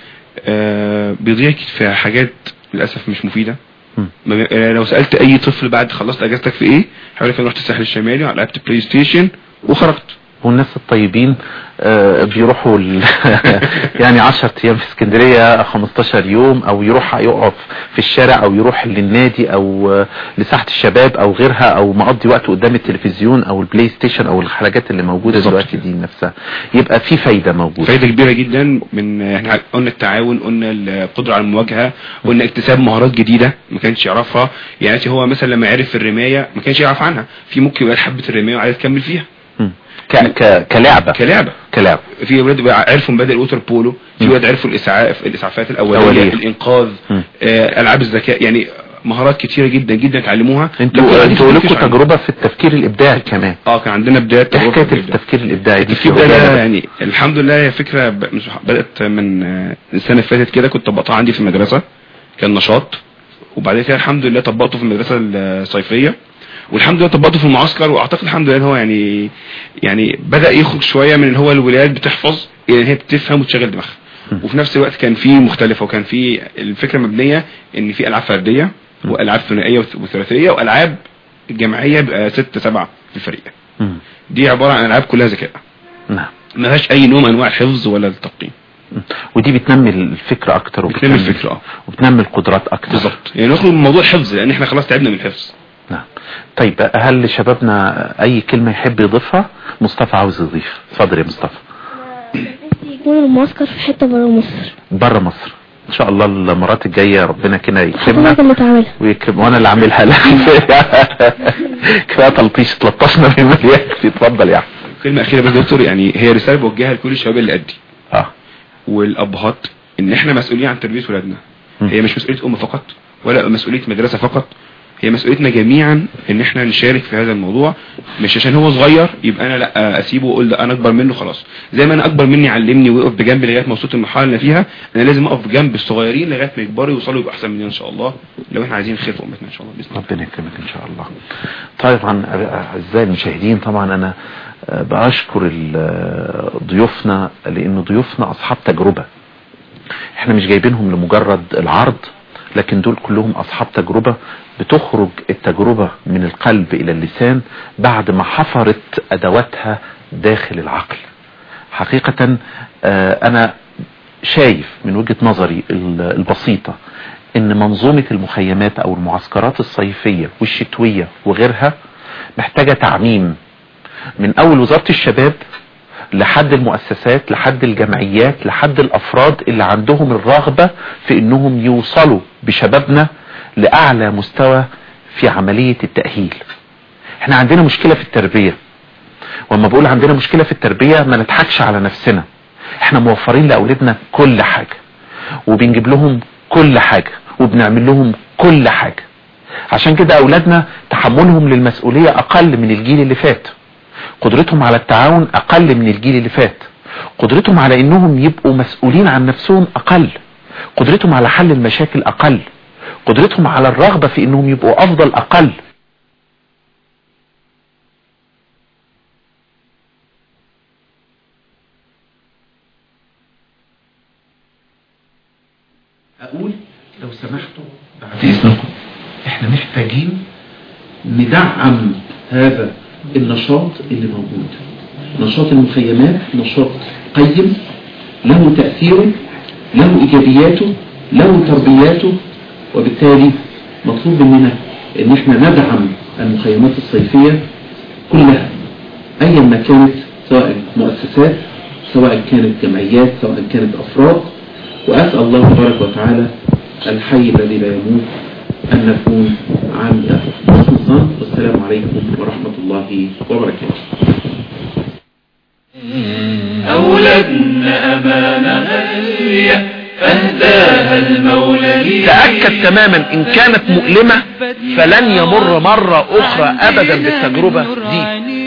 آه بيضيع في حاجات للاسف مش مفيده ما بي- آه، لو سالت اي طفل بعد خلصت اجازتك في ايه هيقول لك انا رحت الساحل الشمالي لعبت بلاي ستيشن وخرجت والناس الطيبين آه، بيروحوا ال... يعني 10 ايام في اسكندرية 15 يوم او يروح يقف في الشارع او يروح للنادي او آه، لساحة الشباب او غيرها او مقضي وقت قدام التلفزيون او البلاي ستيشن او الحاجات اللي موجودة دلوقتي دي نفسها يبقى في فايدة موجودة فايده كبيره جدا من احنا قلنا التعاون قلنا القدره على المواجهه قلنا اكتساب مهارات جديده ما كانش يعرفها يعني هو مثلا لما عرف الرمايه ما كانش يعرف عنها في ممكن يبقى حبه الرمايه وعايز يكمل فيها ك... ك... كلعبة كلعبة كلعبة في اولاد بقى عرفوا مبادئ الووتر بولو في اولاد عرفوا الاسعاف الاسعافات الاوليه أولية. الانقاذ مم. آه العاب الذكاء يعني مهارات كتيره جدا جدا اتعلموها انتوا لكن دي انتوا مفيش لكم عنها. تجربة في التفكير الابداعي كمان اه كان عندنا بدايه ايه تجربة حكاية في الإبداع. التفكير الابداعي دي التفكير ده أنا يعني الحمد لله هي فكره ب- مش بدات من آه، السنه اللي فاتت كده كنت طبقتها عندي في المدرسه كان نشاط وبعدين كده الحمد لله طبقته في المدرسه الصيفيه والحمد لله طبقته في المعسكر واعتقد الحمد لله ان هو يعني يعني بدا يخرج شويه من ان هو الولاد بتحفظ الى ان هي بتفهم وتشغل دماغها وفي نفس الوقت كان في مختلفه وكان في الفكره مبنيه ان في العاب فرديه والعاب ثنائيه وث- وثلاثيه والعاب جماعيه بقى ست سبعه في الفريق مم. دي عباره عن العاب كلها ذكاء نعم ما فيهاش اي نوع من انواع الحفظ ولا التقييم ودي بتنمي الفكرة اكتر بتنمي الفكرة اه وبتنمي القدرات اكتر بالظبط يعني نخرج من موضوع الحفظ لان احنا خلاص تعبنا من الحفظ نعم طيب هل لشبابنا اي كلمة يحب يضيفها مصطفى عاوز يضيف اتفضل يا مصطفى يكون المعسكر في حتة برا مصر بره مصر ان شاء الله المرات الجاية ربنا كده حضرتك يكرمنا اللي تعملها ويكرم وانا اللي عاملها لا كفايه تلطيش 13 بالمية اتفضل يا احمد كلمة أخيرة بس دكتور يعني هي رسالة بوجهها لكل الشباب اللي قدي اه والأبهات إن إحنا مسؤولين عن تربية ولادنا هي مش مسؤولية أم فقط ولا مسؤولية مدرسة فقط هي مسؤوليتنا جميعا إن إحنا نشارك في هذا الموضوع مش عشان هو صغير يبقى أنا لا أسيبه وأقول ده أنا أكبر منه خلاص زي ما أنا أكبر مني علمني ويقف بجنبي لغاية ما وصلت المرحلة اللي أنا فيها أنا لازم أقف بجنب الصغيرين لغاية ما يكبروا يوصلوا يبقوا أحسن مننا إن شاء الله لو إحنا عايزين خير في أمتنا إن شاء الله بإذن الله ربنا يكرمك ان شاء الله طبعا اعزائي المشاهدين طبعا انا آه، بأشكر ال- آه، ضيوفنا لان ضيوفنا اصحاب تجربة احنا مش جايبينهم لمجرد العرض لكن دول كلهم اصحاب تجربة بتخرج التجربة من القلب الى اللسان بعد ما حفرت ادواتها داخل العقل حقيقة آه، انا شايف من وجهة نظري ال- البسيطة ان منظومة المخيمات او المعسكرات الصيفية والشتوية وغيرها محتاجة تعميم من اول وزارة الشباب لحد المؤسسات لحد الجمعيات لحد الافراد اللي عندهم الرغبة في انهم يوصلوا بشبابنا لاعلى مستوى في عملية التأهيل احنا عندنا مشكلة في التربية وما بقول عندنا مشكلة في التربية ما نضحكش على نفسنا احنا موفرين لاولادنا كل حاجة وبنجيب لهم كل حاجة وبنعمل لهم كل حاجة عشان كده اولادنا تحملهم للمسؤولية اقل من الجيل اللي فات قدرتهم على التعاون اقل من الجيل اللي فات قدرتهم على انهم يبقوا مسؤولين عن نفسهم اقل قدرتهم على حل المشاكل اقل قدرتهم على الرغبة في انهم يبقوا افضل اقل اقول لو سمحتوا بعد اذنكم احنا محتاجين ندعم هذا النشاط اللي موجود نشاط المخيمات نشاط قيم له تأثيره له إيجابياته له تربياته وبالتالي مطلوب مننا ان احنا ندعم المخيمات الصيفية كلها أيا ما كانت سواء مؤسسات سواء كانت جمعيات سواء كانت أفراد وأسأل الله تبارك وتعالى الحي الذي لا يموت أن نكون عند حسن الظن والسلام عليكم ورحمة الله وبركاته أولدنا أمانة غالية أهداها المولى لي تأكد تماما إن كانت مؤلمة فلن يمر مرة أخرى أبدا بالتجربة دي